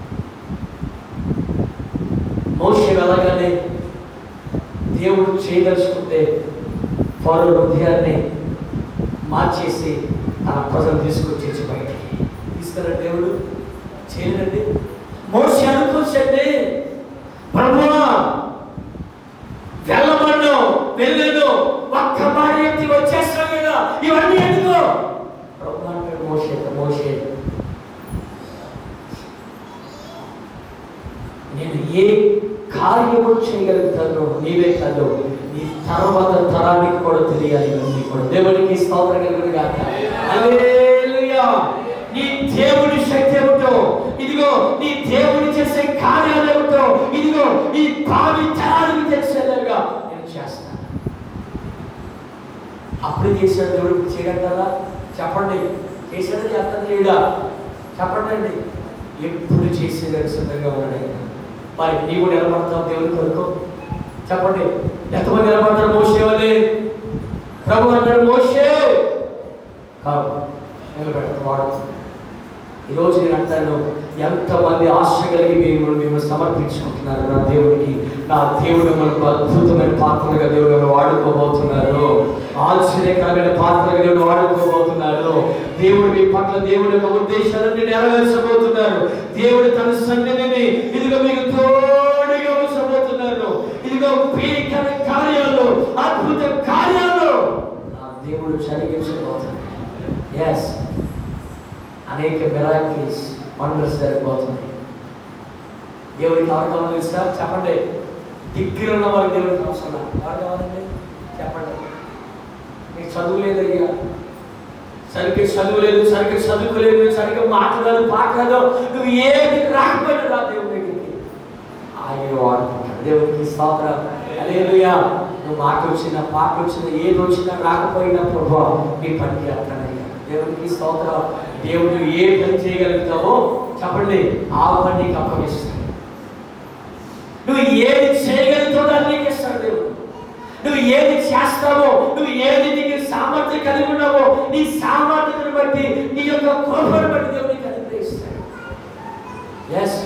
మోషే వెళ్ళగానే దేవుడు చేయదలుచుకుంటే ఫరో హృదయాన్ని మార్చేసి తన ప్రజలు తీసుకొచ్చేసి బయటికి తీసుకురా దేవుడు చేయలేదండి మోస అనుకోవచ్చండి ప్రభువా వెళ్ళమన్ను వెళ్ళను ఒక్క మాట ఎత్తి వచ్చేస్తాం కదా ఇవన్నీ ఎందుకు ప్రభు అంటాడు మోసే మోసే నేను ఏ కార్యము చేయగలుగుతానో నీవే కాదు నీ తర్వాత తరానికి కూడా తెలియాలి ఇవన్నీ కూడా దేవునికి స్తోత్రం కలుగును గాక హల్లెలూయా నీ దేవుడి శక్తి ఏమిటో ఇదిగో నీ దేవుడి చేసే కార్యాలు ఏమిటో ఇదిగో ఈ భావి తరానికి తెలిసేలాగా నేను చేస్తాను అప్పుడు చేశాడు దేవుడు ఇప్పుడు చేయగలరా చెప్పండి చేశాడు చేస్తాడు లేడా చెప్పండి అండి ఎప్పుడు చేసేదానికి సిద్ధంగా ఉన్నాడు ఆయన మరి నీవు నిలబడతావు దేవుని కొరకు చెప్పండి ఎంతమంది నిలబడతారు మోసే వల్లే ప్రభు అన్నాడు మోసే కాదు నిలబెడతాడు వాడు ఈరోజు నేను అంటాను ఎంతమంది ఆశ కలిగి మేము మేము సమర్పించుకుంటున్నారు నా దేవుడికి నా దేవుడు మనకు అద్భుతమైన పాత్రగా దేవుడు నన్ను వాడుకోబోతున్నారు ఆశ్చర్యకరమైన పాత్రగా దేవుడు వాడుకోబోతున్నారు దేవుడు మీ పట్ల దేవుడి యొక్క ఉద్దేశాలను నెరవేర్చబోతున్నారు దేవుడు తన సన్నిధిని ఇదిగో మీకు తోడుగా ఉంచబోతున్నారు ఇదిగో భీకర కార్యాలు అద్భుత కార్యాలు నా దేవుడు జరిగించబోతున్నారు ఎస్ అనేక మిరాకిల్స్ వండర్స్ జరిగిపోతున్నాయి దేవుడికి ఎవరు కావాలి తెలుసా చెప్పండి దగ్గర ఉన్న వాళ్ళకి దేవుడికి అవసరం ఎవరు కావాలండి చెప్పండి నీకు చదువు లేదయ్యా సరిగ్గా చదువు లేదు సరిగ్గా చదువుకోలేదు సరిగ్గా మాట్లాడదు పాటలేదు నువ్వు ఏది రాకపోయినా రా దేవుడి దగ్గరికి ఆయన వాడుకుంటాడు దేవుడికి స్తోత్రం అలేలుయా నువ్వు మాట వచ్చిన పాట వచ్చిన ఏది వచ్చినా రాకపోయినా ప్రభా నీ పని చేస్తానయ్యా దేవుడికి స్తోత్రం దేవుడు ఏ పని చేయగలుగుతావో చెప్పండి ఆ పని నీకు అప్పగిస్తాడు నువ్వు ఏది చేయగలుగుతావో దాన్ని నీకు ఇస్తాడు దేవుడు నువ్వు ఏది చేస్తావో నువ్వు ఏది నీకు సామర్థ్యం కలిగి ఉన్నావో నీ సామర్థ్యతను బట్టి నీ యొక్క కృపను బట్టి దేవుడు నీకు అనుగ్రహిస్తాడు ఎస్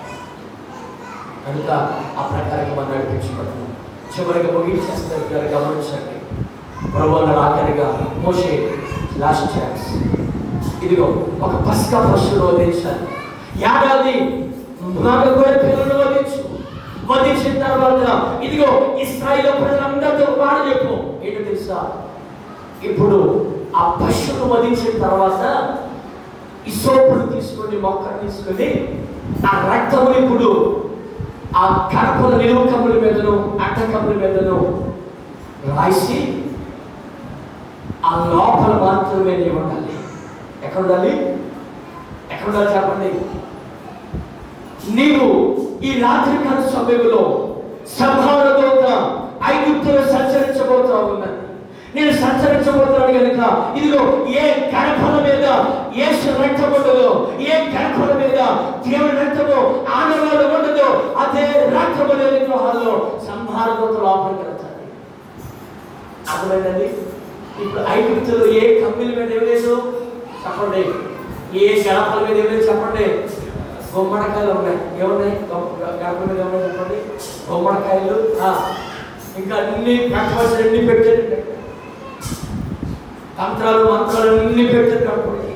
కనుక ఆ ప్రకారంగా మనం నడిపించబడుతున్నాం చివరిగా ముగించేస్తారు గారు గమనించండి ప్రభు అన్న ఆఖరిగా మోషే లాస్ట్ ఛాన్స్ ఇదిగో ఒక పస్కా పశువును వదిలించాలి ఏడాది మగ గొర్రె పిల్లలను వదిలించు వదిలించిన తర్వాత ఇదిగో ఇస్రాయిల్ ప్రజలందరితో మాట చెప్పు ఏంటో తెలుసా ఇప్పుడు ఆ పశువును వధించిన తర్వాత ఇసోపుడు తీసుకొని మొక్కను తీసుకొని ఆ రక్తముని ఇప్పుడు ఆ కడపల నిలువ కమ్ముల మీదను అడ్డ కమ్ముల మీదను రాసి ఆ లోపల మాత్రమే నీవు ఉండాలి ఎక్కడ ఉండాలి ఎక్కడ ఉండాలి చెప్పండి నీవు ఈ రాత్రి కాల సమయంలో సంహార దూత ఐగుప్తులో సంచరించబోతా ఉన్నది నేను సంచరించబోతున్నాను కనుక ఇదిగో ఏ గడపల మీద ఏ రక్తం ఉండదో ఏ గడపల మీద దేవుడి రక్తము ఆనవాళ్ళు ఉండదో అదే రక్తము లేని గృహాల్లో సంహార దూత లోపలికి వెళ్తాడు అర్థమైందండి ఇప్పుడు ఐగుప్తులో ఏ కమ్మిల మీద ఏమలేదు చెప్పండి ఏ గడపల మీద ఏమలేదు చెప్పండి గుమ్మడికాయలు ఉన్నాయి ఏమున్నాయి గొప్ప- గడప మీద ఏమున్నాయి చెప్పండి గుమ్మడికాయలు ఆ, ఇంకా అన్ని పెట్టవలసిన అన్ని పెట్టారు తంత్రాలు మంత్రాలు అన్ని పెట్టారు గడపడికి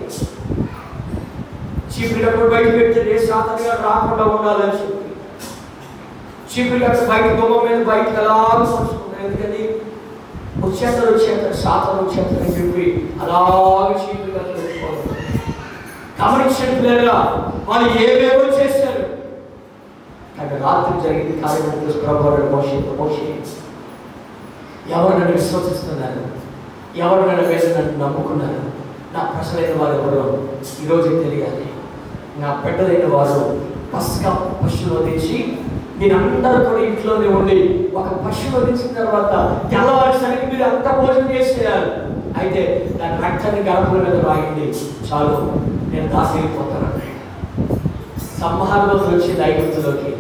చీపురు డబ్బులు బయట పెట్టారు ఏ శాతంగా రాకుండా ఉండాలని చెప్పి చీపురు డబ్బు బయట గుమ్మ మీద బయట ఎలా పరుచుకున్నారు ఎందుకని వచ్చేస్తారు వచ్చేస్తారు శాతం వచ్చేస్తారు అని చెప్పి అలాగే చీపురు డబ్బులు పెట్టుకోవాలి గమనించండి పిల్లరా వాళ్ళు ఏమేమో చేశారు కానీ రాత్రి జరిగింది కార్యక్రమం తీసుకురాబోడు మోషే మోషే ఎవరు నన్ను విశ్వసిస్తున్నారు ఎవరు నన్ను మీద నన్ను నమ్ముకున్నారు నా ప్రశ్నలైన వారు ఎవరు ఈరోజు తెలియాలి నా బిడ్డలైన వారు పస్కా పశువులు వదిలించి మీరందరూ కూడా ఇంట్లోనే ఉండి ఒక పశువు వదిలించిన తర్వాత తెల్లవారిసరికి మీరు అంత భోజనం చేసేయాలి అయితే దాని రక్తాన్ని గడపల మీద రాయండి చాలు నేను దాసిపోతాను సంహారంలోకి వచ్చింది ఐగుప్తులోకి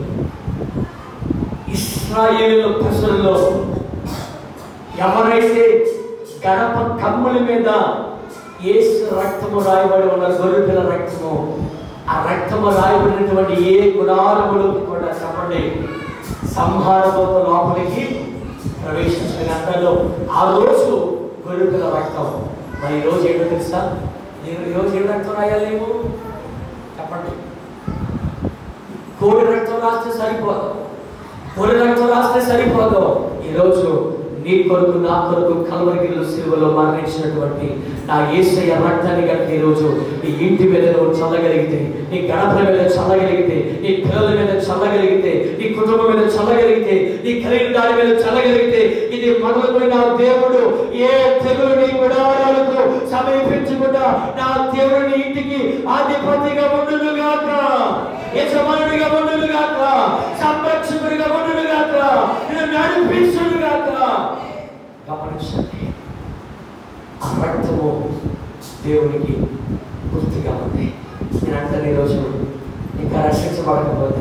ఇస్రాయేలు ప్రజల్లో ఎవరైతే గడప కమ్ముల మీద ఏసు రక్తము రాయబడి ఉన్న గొర్రెపిల్ల రక్తము ఆ రక్తము రాయబడినటువంటి ఏ గుణారములకు కూడా చెప్పండి సంహారపోత లోపలికి ప్రవేశించిన గంటలో ఆ రోజు గొర్రెపిల్ల రక్తం మరి ఈ రోజు ఏంటో తెలుసా నేను ఈ రోజు ఏం రక్తం రాయాలేము చెప్పండి కోడి రక్తం రాస్తే సరిపోదు కోడి రక్తం రాస్తే సరిపోదు ఈరోజు నీ కొరకు నా కొరకు కలవరిగిల్లు సిలువలో మరణించినటువంటి నా ఏసయ్య రక్తాన్ని కనుక ఈరోజు నీ ఇంటి మీద నువ్వు చల్లగలిగితే నీ గడపల మీద చల్లగలిగితే నీ పిల్లల మీద చల్లగలిగితే నీ కుటుంబం మీద చల్లగలిగితే నీ కలిగిన దాని మీద చల్లగలిగితే ఇది మొదలుకొని దేవుడు ఏ తెగులు నీ గుడారాలకు సమీపించకుండా నా దేవుడు నీ ఇంటికి ఆధిపత్యంగా ఉండును గాక యజమానుడిగా ఉండును గాక సంరక్షకుడిగా ఉండును గాక నేను నడిపించును గాక గమనించండి ఆ రక్తము దేవునికి గుర్తుగా ఉంది నేను అంటాను ఈరోజు ఇంకా రక్షించబడకపోతే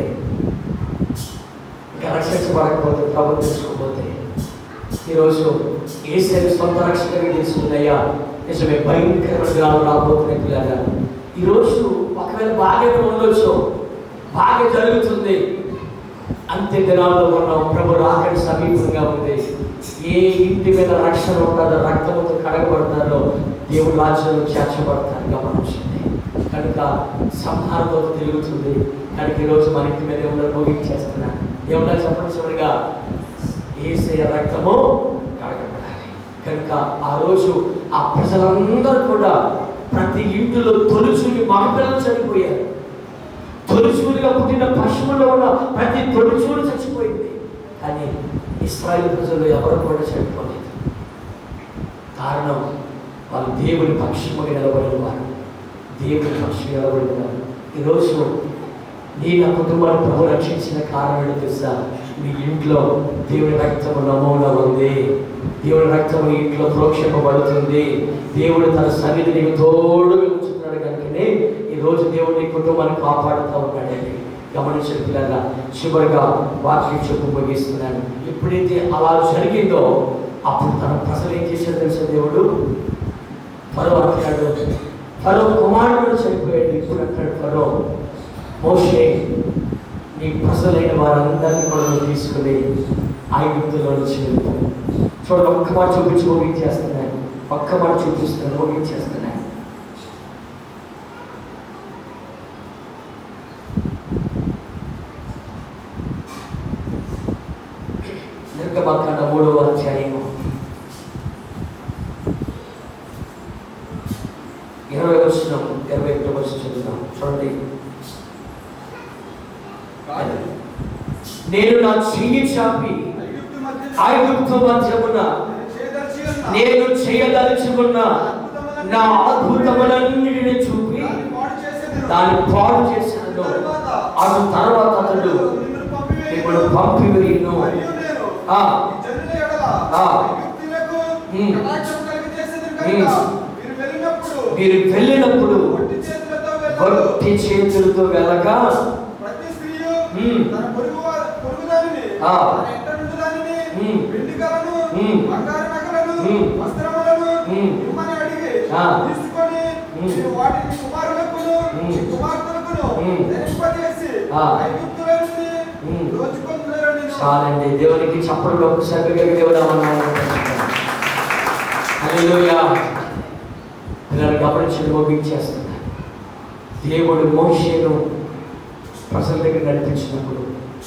ఇంకా రక్షించబడకపోతే ప్రభు తెలుసుకోకపోతే ఈరోజు ఏసరి సొంత రక్షకుడిగా తెలుసుకున్నాయా నిజమే భయంకరమైన దినాలు రాబోతున్నాయి పిల్లగా ఈరోజు ఒకవేళ బాగానే ఉండొచ్చు బాగా జరుగుతుంది అంత్య దినాల్లో ఉన్నాం ప్రభు రాకడి సమీపంగా ఉంది ఏ ఇంటి మీద రక్షణ ఉంటుందో రక్తముతో కడగబడతారో దేవుడు రాజ్యంలో చేర్చబడతారు గమనించండి కనుక సంహారంతో తిరుగుతుంది కనుక ఈరోజు మన ఇంటి మీద ఏమన్నా భోగించేస్తున్నా ఏమన్నా చెప్పండి చివరిగా ఏసయ రక్తము కడగబడాలి కనుక ఆ రోజు ఆ ప్రజలందరూ కూడా ప్రతి ఇంటిలో తొలుచుని మగపిల్లలు చనిపోయారు తొలిచూలుగా పుట్టిన పశువులో ఉన్న ప్రతి తొలిచూలు చచ్చిపోయింది కానీ ఇస్రాయేల్ ప్రజలు ఎవరు కూడా చనిపోలేదు కారణం వాళ్ళు దేవుని పక్షముగా నిలబడిన వారు దేవుని పక్షంగా నిలబడిన వారు ఈరోజు నీ నా కుటుంబాన్ని ప్రభు రక్షించిన కారణం ఏంటో తెలుసా మీ ఇంట్లో దేవుని రక్తము నమూనా ఉంది దేవుని రక్తము ఈ ఇంట్లో ప్రోక్షింపబడుతుంది దేవుడు తన సన్నిధి నీకు తోడుగా ఉంచుతున్నాడు కనుకనే ఈ రోజు దేవుడు నీ కుటుంబాన్ని కాపాడుతూ ఉన్నాడండి గమనించిన పిల్లల చివరిగా వాక్యం చెప్పు ముగిస్తున్నాను ఎప్పుడైతే అలా జరిగిందో అప్పుడు తన ప్రజలు ఏం చేశాడు తెలుసా దేవుడు ఫరో అంటాడు ఫరో కుమారుడు చనిపోయాడు ఇప్పుడు అంటాడు ఫరో మోషే నీ ప్రజలైన వారందరినీ కూడా నువ్వు తీసుకుని ఐగుప్తులో నుంచి వెళ్ళిపో చూడండి ఒక్క మాట చూపించి ముగించేస్తున్నాను ఒక్క మాట చూపిస్తున్నాను ముగించేస్తున్నాను నిర్గమకాండ మూడవ అధ్యాయము ఇరవై వచ్చిన ఇరవై ఒకటి వచ్చి చదువుతాం చూడండి కాదు. నేను నా చెయ్యి చాపి ఐగుప్తు మధ్య ఐగుప్తు మధ్యమున నేను చేయదలిచి ఉన్న నేను చేయదలుచుకున్న నా అద్భుతములన్నిటిని చూపి దాన్ని పాడు చేసేదను. దాన్ని పాడు చేసినను తరువాత అటు తర్వాత అతడు నిన్ను పంపివేయును. ఇప్పుడు పంపివేయును మరియు నేను ఆ. ఈ జనుల ఎడల ఆ. ఐగుప్తీయులకు ఉమ్. కటాక్షం కలిగజేసేదను కనుక ఉమ్. మీరు వెళ్ళినప్పుడు మీరు వెళ్ళినప్పుడు ఒట్టి చేతులతో వెళ్ళదు. వట్టి చేతులతో వెళ్ళక ప్రతి స్త్రీయు ఉమ్. తన పొరుగు వా- పొరుగుదానిని, ఆ. తన ఇంట నుండుదానిని, ఉమ్. వెండి కలను, ఉమ్. బంగారు నగలను, ఉమ్. వస్త్రములను ఉమ్. ఇమ్మని అడిగి ఆ. తీసుకొని ఉమ్. మీరు వాటిని కుమారులకును ఉమ్. మీ కుమార్తెలకును ఉమ్. ధరింపజేసి ఆ. ఐగుప్తులో నుండి ఉమ్. దోచుకొందురని నేను చాలండి దేవునికి చప్పట్లు ఒక్కసారి దేవుడు హల్లెలూయా పిల్లలు గమనించి ముగించేస్తున్నారు దేవుడు మోషేను ప్రజల దగ్గర నడిపించినప్పుడు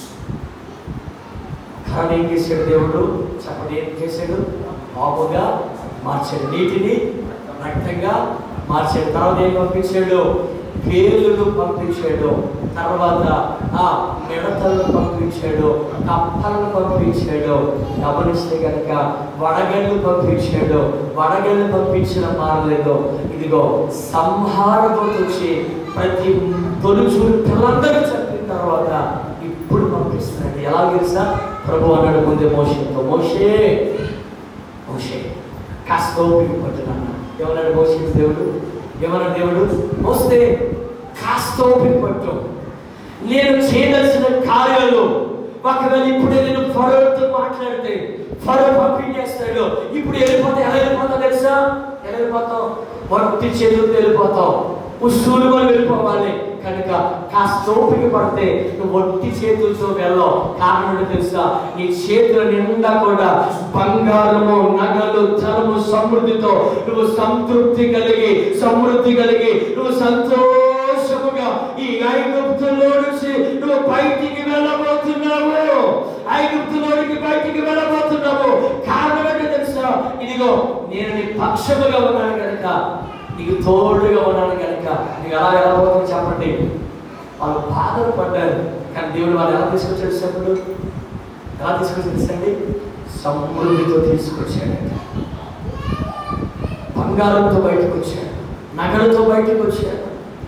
కానీ ఏం చేశాడు దేవుడు చెప్పండి ఏం చేశాడు బాబుగా మార్చాడు నీటిని రక్తంగా మార్చాడు తర్వాత ఏం పంపించాడు పేర్లను పంపించాడు తర్వాత ఆ మిడతలను పంపించాడు కప్పలను పంపించాడు గమనిస్తే కనుక వడగళ్ళు పంపించాడు వడగళ్ళు పంపించిన మారలేదు ఇదిగో సంహారపు వచ్చి ప్రతి తొలుచూరు పిల్లలందరూ చంపిన తర్వాత ఇప్పుడు పంపిస్తున్నాడు ఎలా తెలుసా ప్రభు అన్నాడు ముందే మోషేతో మోషే మోషే కాస్త ఓపిక పట్టునన్నా ఏమన్నాడు మోసే దేవుడు ఏమన్నాడు దేవుడు మోస్తే కాస్త ఓపిక పట్టు నేను చేయదలసిన కార్యాలు ఒకవేళ ఇప్పుడే నేను ఫరోతో మాట్లాడితే ఫరో పంపించేస్తాడు ఇప్పుడు వెళ్ళిపోతే ఎలా వెళ్ళిపోతా తెలుసా ఎలా వెళ్ళిపోతాం వట్టి చేతులతో వెళ్ళిపోతాం ఉసూలు కూడా వెళ్ళిపోవాలి కనుక కాస్త ఓపిక పడితే నువ్వు ఒట్టి చేతులతో వెళ్ళవు కారణం ఏంటో తెలుసా నీ చేతుల నిండా కూడా బంగారము నగలు ధనము సమృద్ధితో నువ్వు సంతృప్తి కలిగి సమృద్ధి కలిగి నువ్వు సంతోషముగా ఈ ఐగుప్తులో నుంచి నువ్వు బయటికి వెళ్ళబోతున్నావు ఐగుప్తులోనికి బయటికి వెళ్ళబోతున్నావు కారణం ఏంటో తెలుసా ఇదిగో నేను నీ పక్షముగా ఉన్నాను కనుక నీకు తోడుగా ఉన్నాను కనుక నీకు ఎలా వెళ్ళబోతుంది చెప్పండి వాళ్ళు బాధలు పడ్డారు కానీ దేవుడు వాళ్ళు ఎలా తీసుకొచ్చాడు చెప్పండి ఎలా తీసుకొచ్చాడు తెలుసండి సమృద్ధితో తీసుకొచ్చాడు బంగారంతో బయటకు వచ్చాడు నగలతో బయటకు వచ్చాడు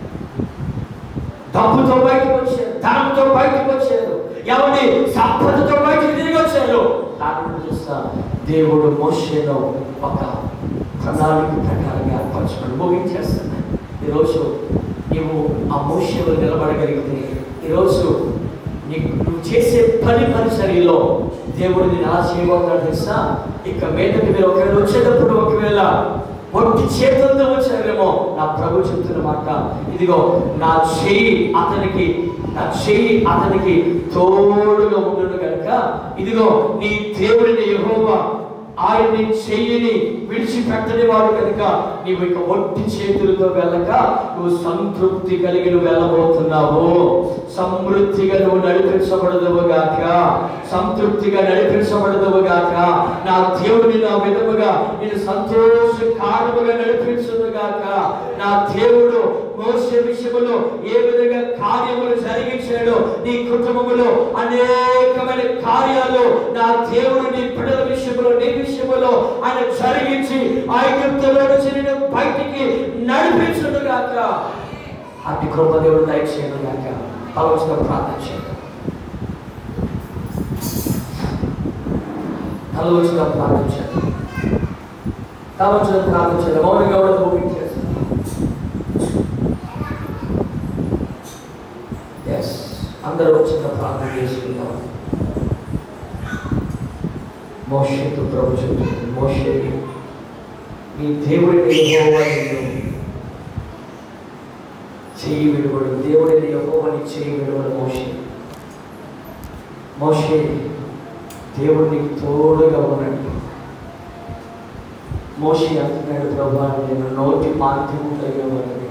డబ్బుతో బయటకు వచ్చారు ధనంతో బయటకు వచ్చారు ఎవరి సంపదతో బయటకు తిరిగి వచ్చారు కారణం చూస్తా దేవుడు మోషేలో ఒక ప్రణాళిక ప్రకారంగా ఏర్పరచుకోండి ముగించేస్తున్నాను ఈరోజు నీవు ఆ మోషేలో నిలబడగలిగితే ఈరోజు నీకు నువ్వు చేసే పని పరిచర్యలో దేవుడు నేను ఎలా చేయబోతున్నాడు తెలుసా ఇక మీదకి మీరు ఒకవేళ వచ్చేటప్పుడు ఒకవేళ ఒట్టి చేతులతో వచ్చారేమో నా ప్రభు చెప్తున్న మాట ఇదిగో నా చెయ్యి అతనికి నా చెయ్యి అతనికి తోడుగా ఉండును కనుక ఇదిగో నీ దేవుడిని యెహోవా ఆయన్ని చెయ్యిని విడిచిపెట్టని వాడు కనుక నీవు ఇక ఒట్టి చేతులతో వెళ్ళక నువ్వు సంతృప్తి కలిగి నువ్వు వెళ్ళబోతున్నావు సమృద్ధిగా నువ్వు నడిపించబడదువు గాక సంతృప్తిగా నడిపించబడదువు గాక నా దేవుడిని నా విధముగా నేను సంతోష కారణముగా నడిపించును గాక నా దేవుడు మోసే విషయములో ఏ విధంగా కార్యములు జరిగించాడో నీ కుటుంబములో అనేకమైన కార్యాలు నా దేవుడు నీ బిడ్డల విషయంలో నీ విషయంలో ఆయన జరిగించి ఐగుప్తులో నుంచి నేను బయటికి నడిపించును గాక అట్టి కృప దేవుడు దయచేయను గాక ఆలోచన ప్రార్థన చేయండి ఆలోచన ప్రార్థన చేయండి ఆలోచన ప్రార్థన చేయండి మౌనంగా కూడా ముగించేస్తాను ఎస్ అందరూ వచ్చిన ప్రార్థన చేసుకుందాం మోషేతో ప్రభు చెప్తుంది మోషే నీ దేవుడిని యెహోవా నిన్ను చెయ్యి విడువడు దేవుడిని యెహోవాని చెయ్యి విడువడు మోషే మోషే దేవుడిని తోడుగా ఉన్నాడు మోషే అంటున్నాడు ప్రభా నేను నోటి మాధ్యమం కలిగిన వాడిని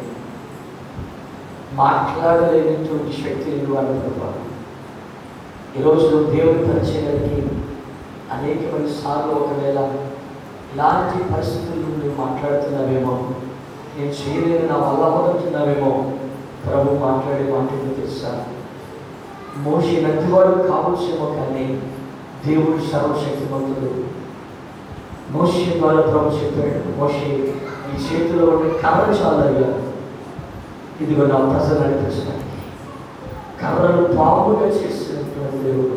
మాట్లాడలేనటువంటి శక్తి ఇవ్వాలి ప్రభా ఈరోజు నువ్వు దేవుని పరిచయానికి అనేకమైన సార్లు ఒకవేళ ఇలాంటి పరిస్థితుల్లో నువ్వు మాట్లాడుతున్నావేమో నేను చేయలేని నా వల్ల అవుతున్నావేమో ప్రభు మాట్లాడే మాటలు తెలుసా మోషి నదివాడు కావచ్చేమో కానీ దేవుడు సర్వశక్తిమంతుడు మోషి ద్వారా ప్రభు చెప్పాడు మోషి ఈ చేతిలో ఉండే కర్ర చాలయ్యా ఇదిగో నా ప్రజలు నడిపించడానికి కర్రను పాముగా చేస్తున్నటువంటి దేవుడు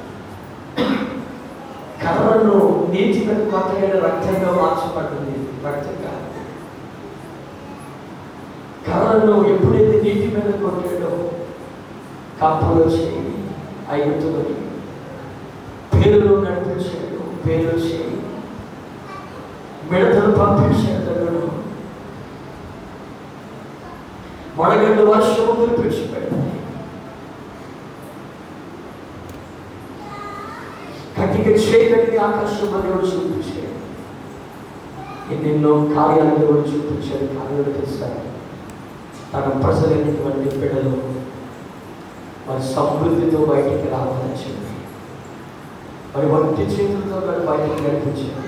కర్రను నీటి మీద కొట్టైన రక్తంగా మార్చబడింది రక్తంగా కర్రను ఎప్పుడైతే నీటి మీద కొట్టాడో కప్పలు చేయి ఐగుతులు పేరులు నడిపించాడు పేరు చేయి మిడతలు పంపించాడు వడగండు వర్షము కురిపించిపోయింది కటిక చీకటిని ఆకాశంలో దేవుడు చూపించాడు ఎన్నెన్నో కార్యాలు దేవుడు చూపించాడు కార్యాలు తెలుస్తాడు తన ప్రజలైనటువంటి బిడ్డలు వారి సమృద్ధితో బయటికి రావాలని చెప్పి మరి వంటి చేతులతో వారు బయటికి నడిపించాడు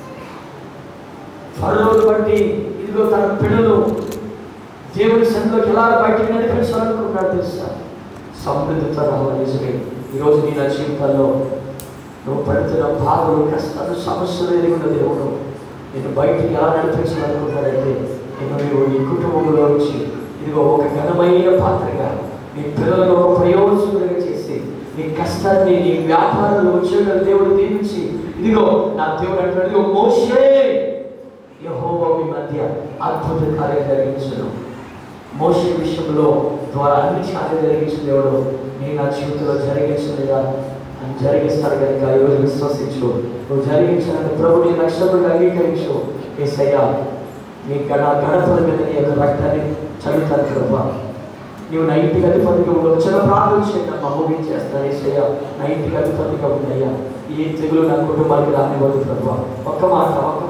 ఫరోను బట్టి ఇదిగో తన పిల్లలు దేవుని సన్నిధిలోకి ఎలా బయటికి నడిపించాలనుకున్నాడు తెలుసా సమృద్ధితో రావాలి నిజమే ఈరోజు నీ నా జీవితాల్లో నువ్వు పడుతున్న బాధలు కష్టాలు సమస్యలు ఎదుగున్న దేవుడు నేను బయటికి ఎలా నడిపించాలనుకుంటాడంటే నేను నీవు నీ కుటుంబంలో నుంచి ఇదిగో ఒక ఘనమైన పాత్రగా నీ పిల్లలను ఒక ప్రయోజనంగా చేసి నీ కష్టాన్ని నీ వ్యాపారాలు ఉద్యోగాలు దేవుడు దీవించి ఇదిగో నా దేవుడు అంటున్నాడు ఇదిగో మోషే యెహోవా మీ మధ్య అద్భుత కార్యం జరిగించను మోసే విషయంలో ద్వారా అన్ని కార్యం జరిగించిన దేవుడు నేను నా జీవితంలో జరిగించలేదా అని జరిగిస్తాడు కనుక ఈరోజు విశ్వసించు నువ్వు జరిగించాలని ప్రభు నీ రక్షకుడిగా అంగీకరించు ఏసయ్యా మీ గణ గణపల మీద నీ యొక్క రక్తాన్ని చల్లుతాను ప్రభా నీవు నా ఇంటికి అధిపతిగా ఉండవు చిన్న ప్రార్థన చేయండి మా ముగించేస్తాను ఏసయ్యా నా ఇంటికి అధిపతిగా ఉందయ్యా ఈ తెగులు నా కుటుంబానికి రానివ్వదు ప్రభా ఒక్క మాట ఒక్క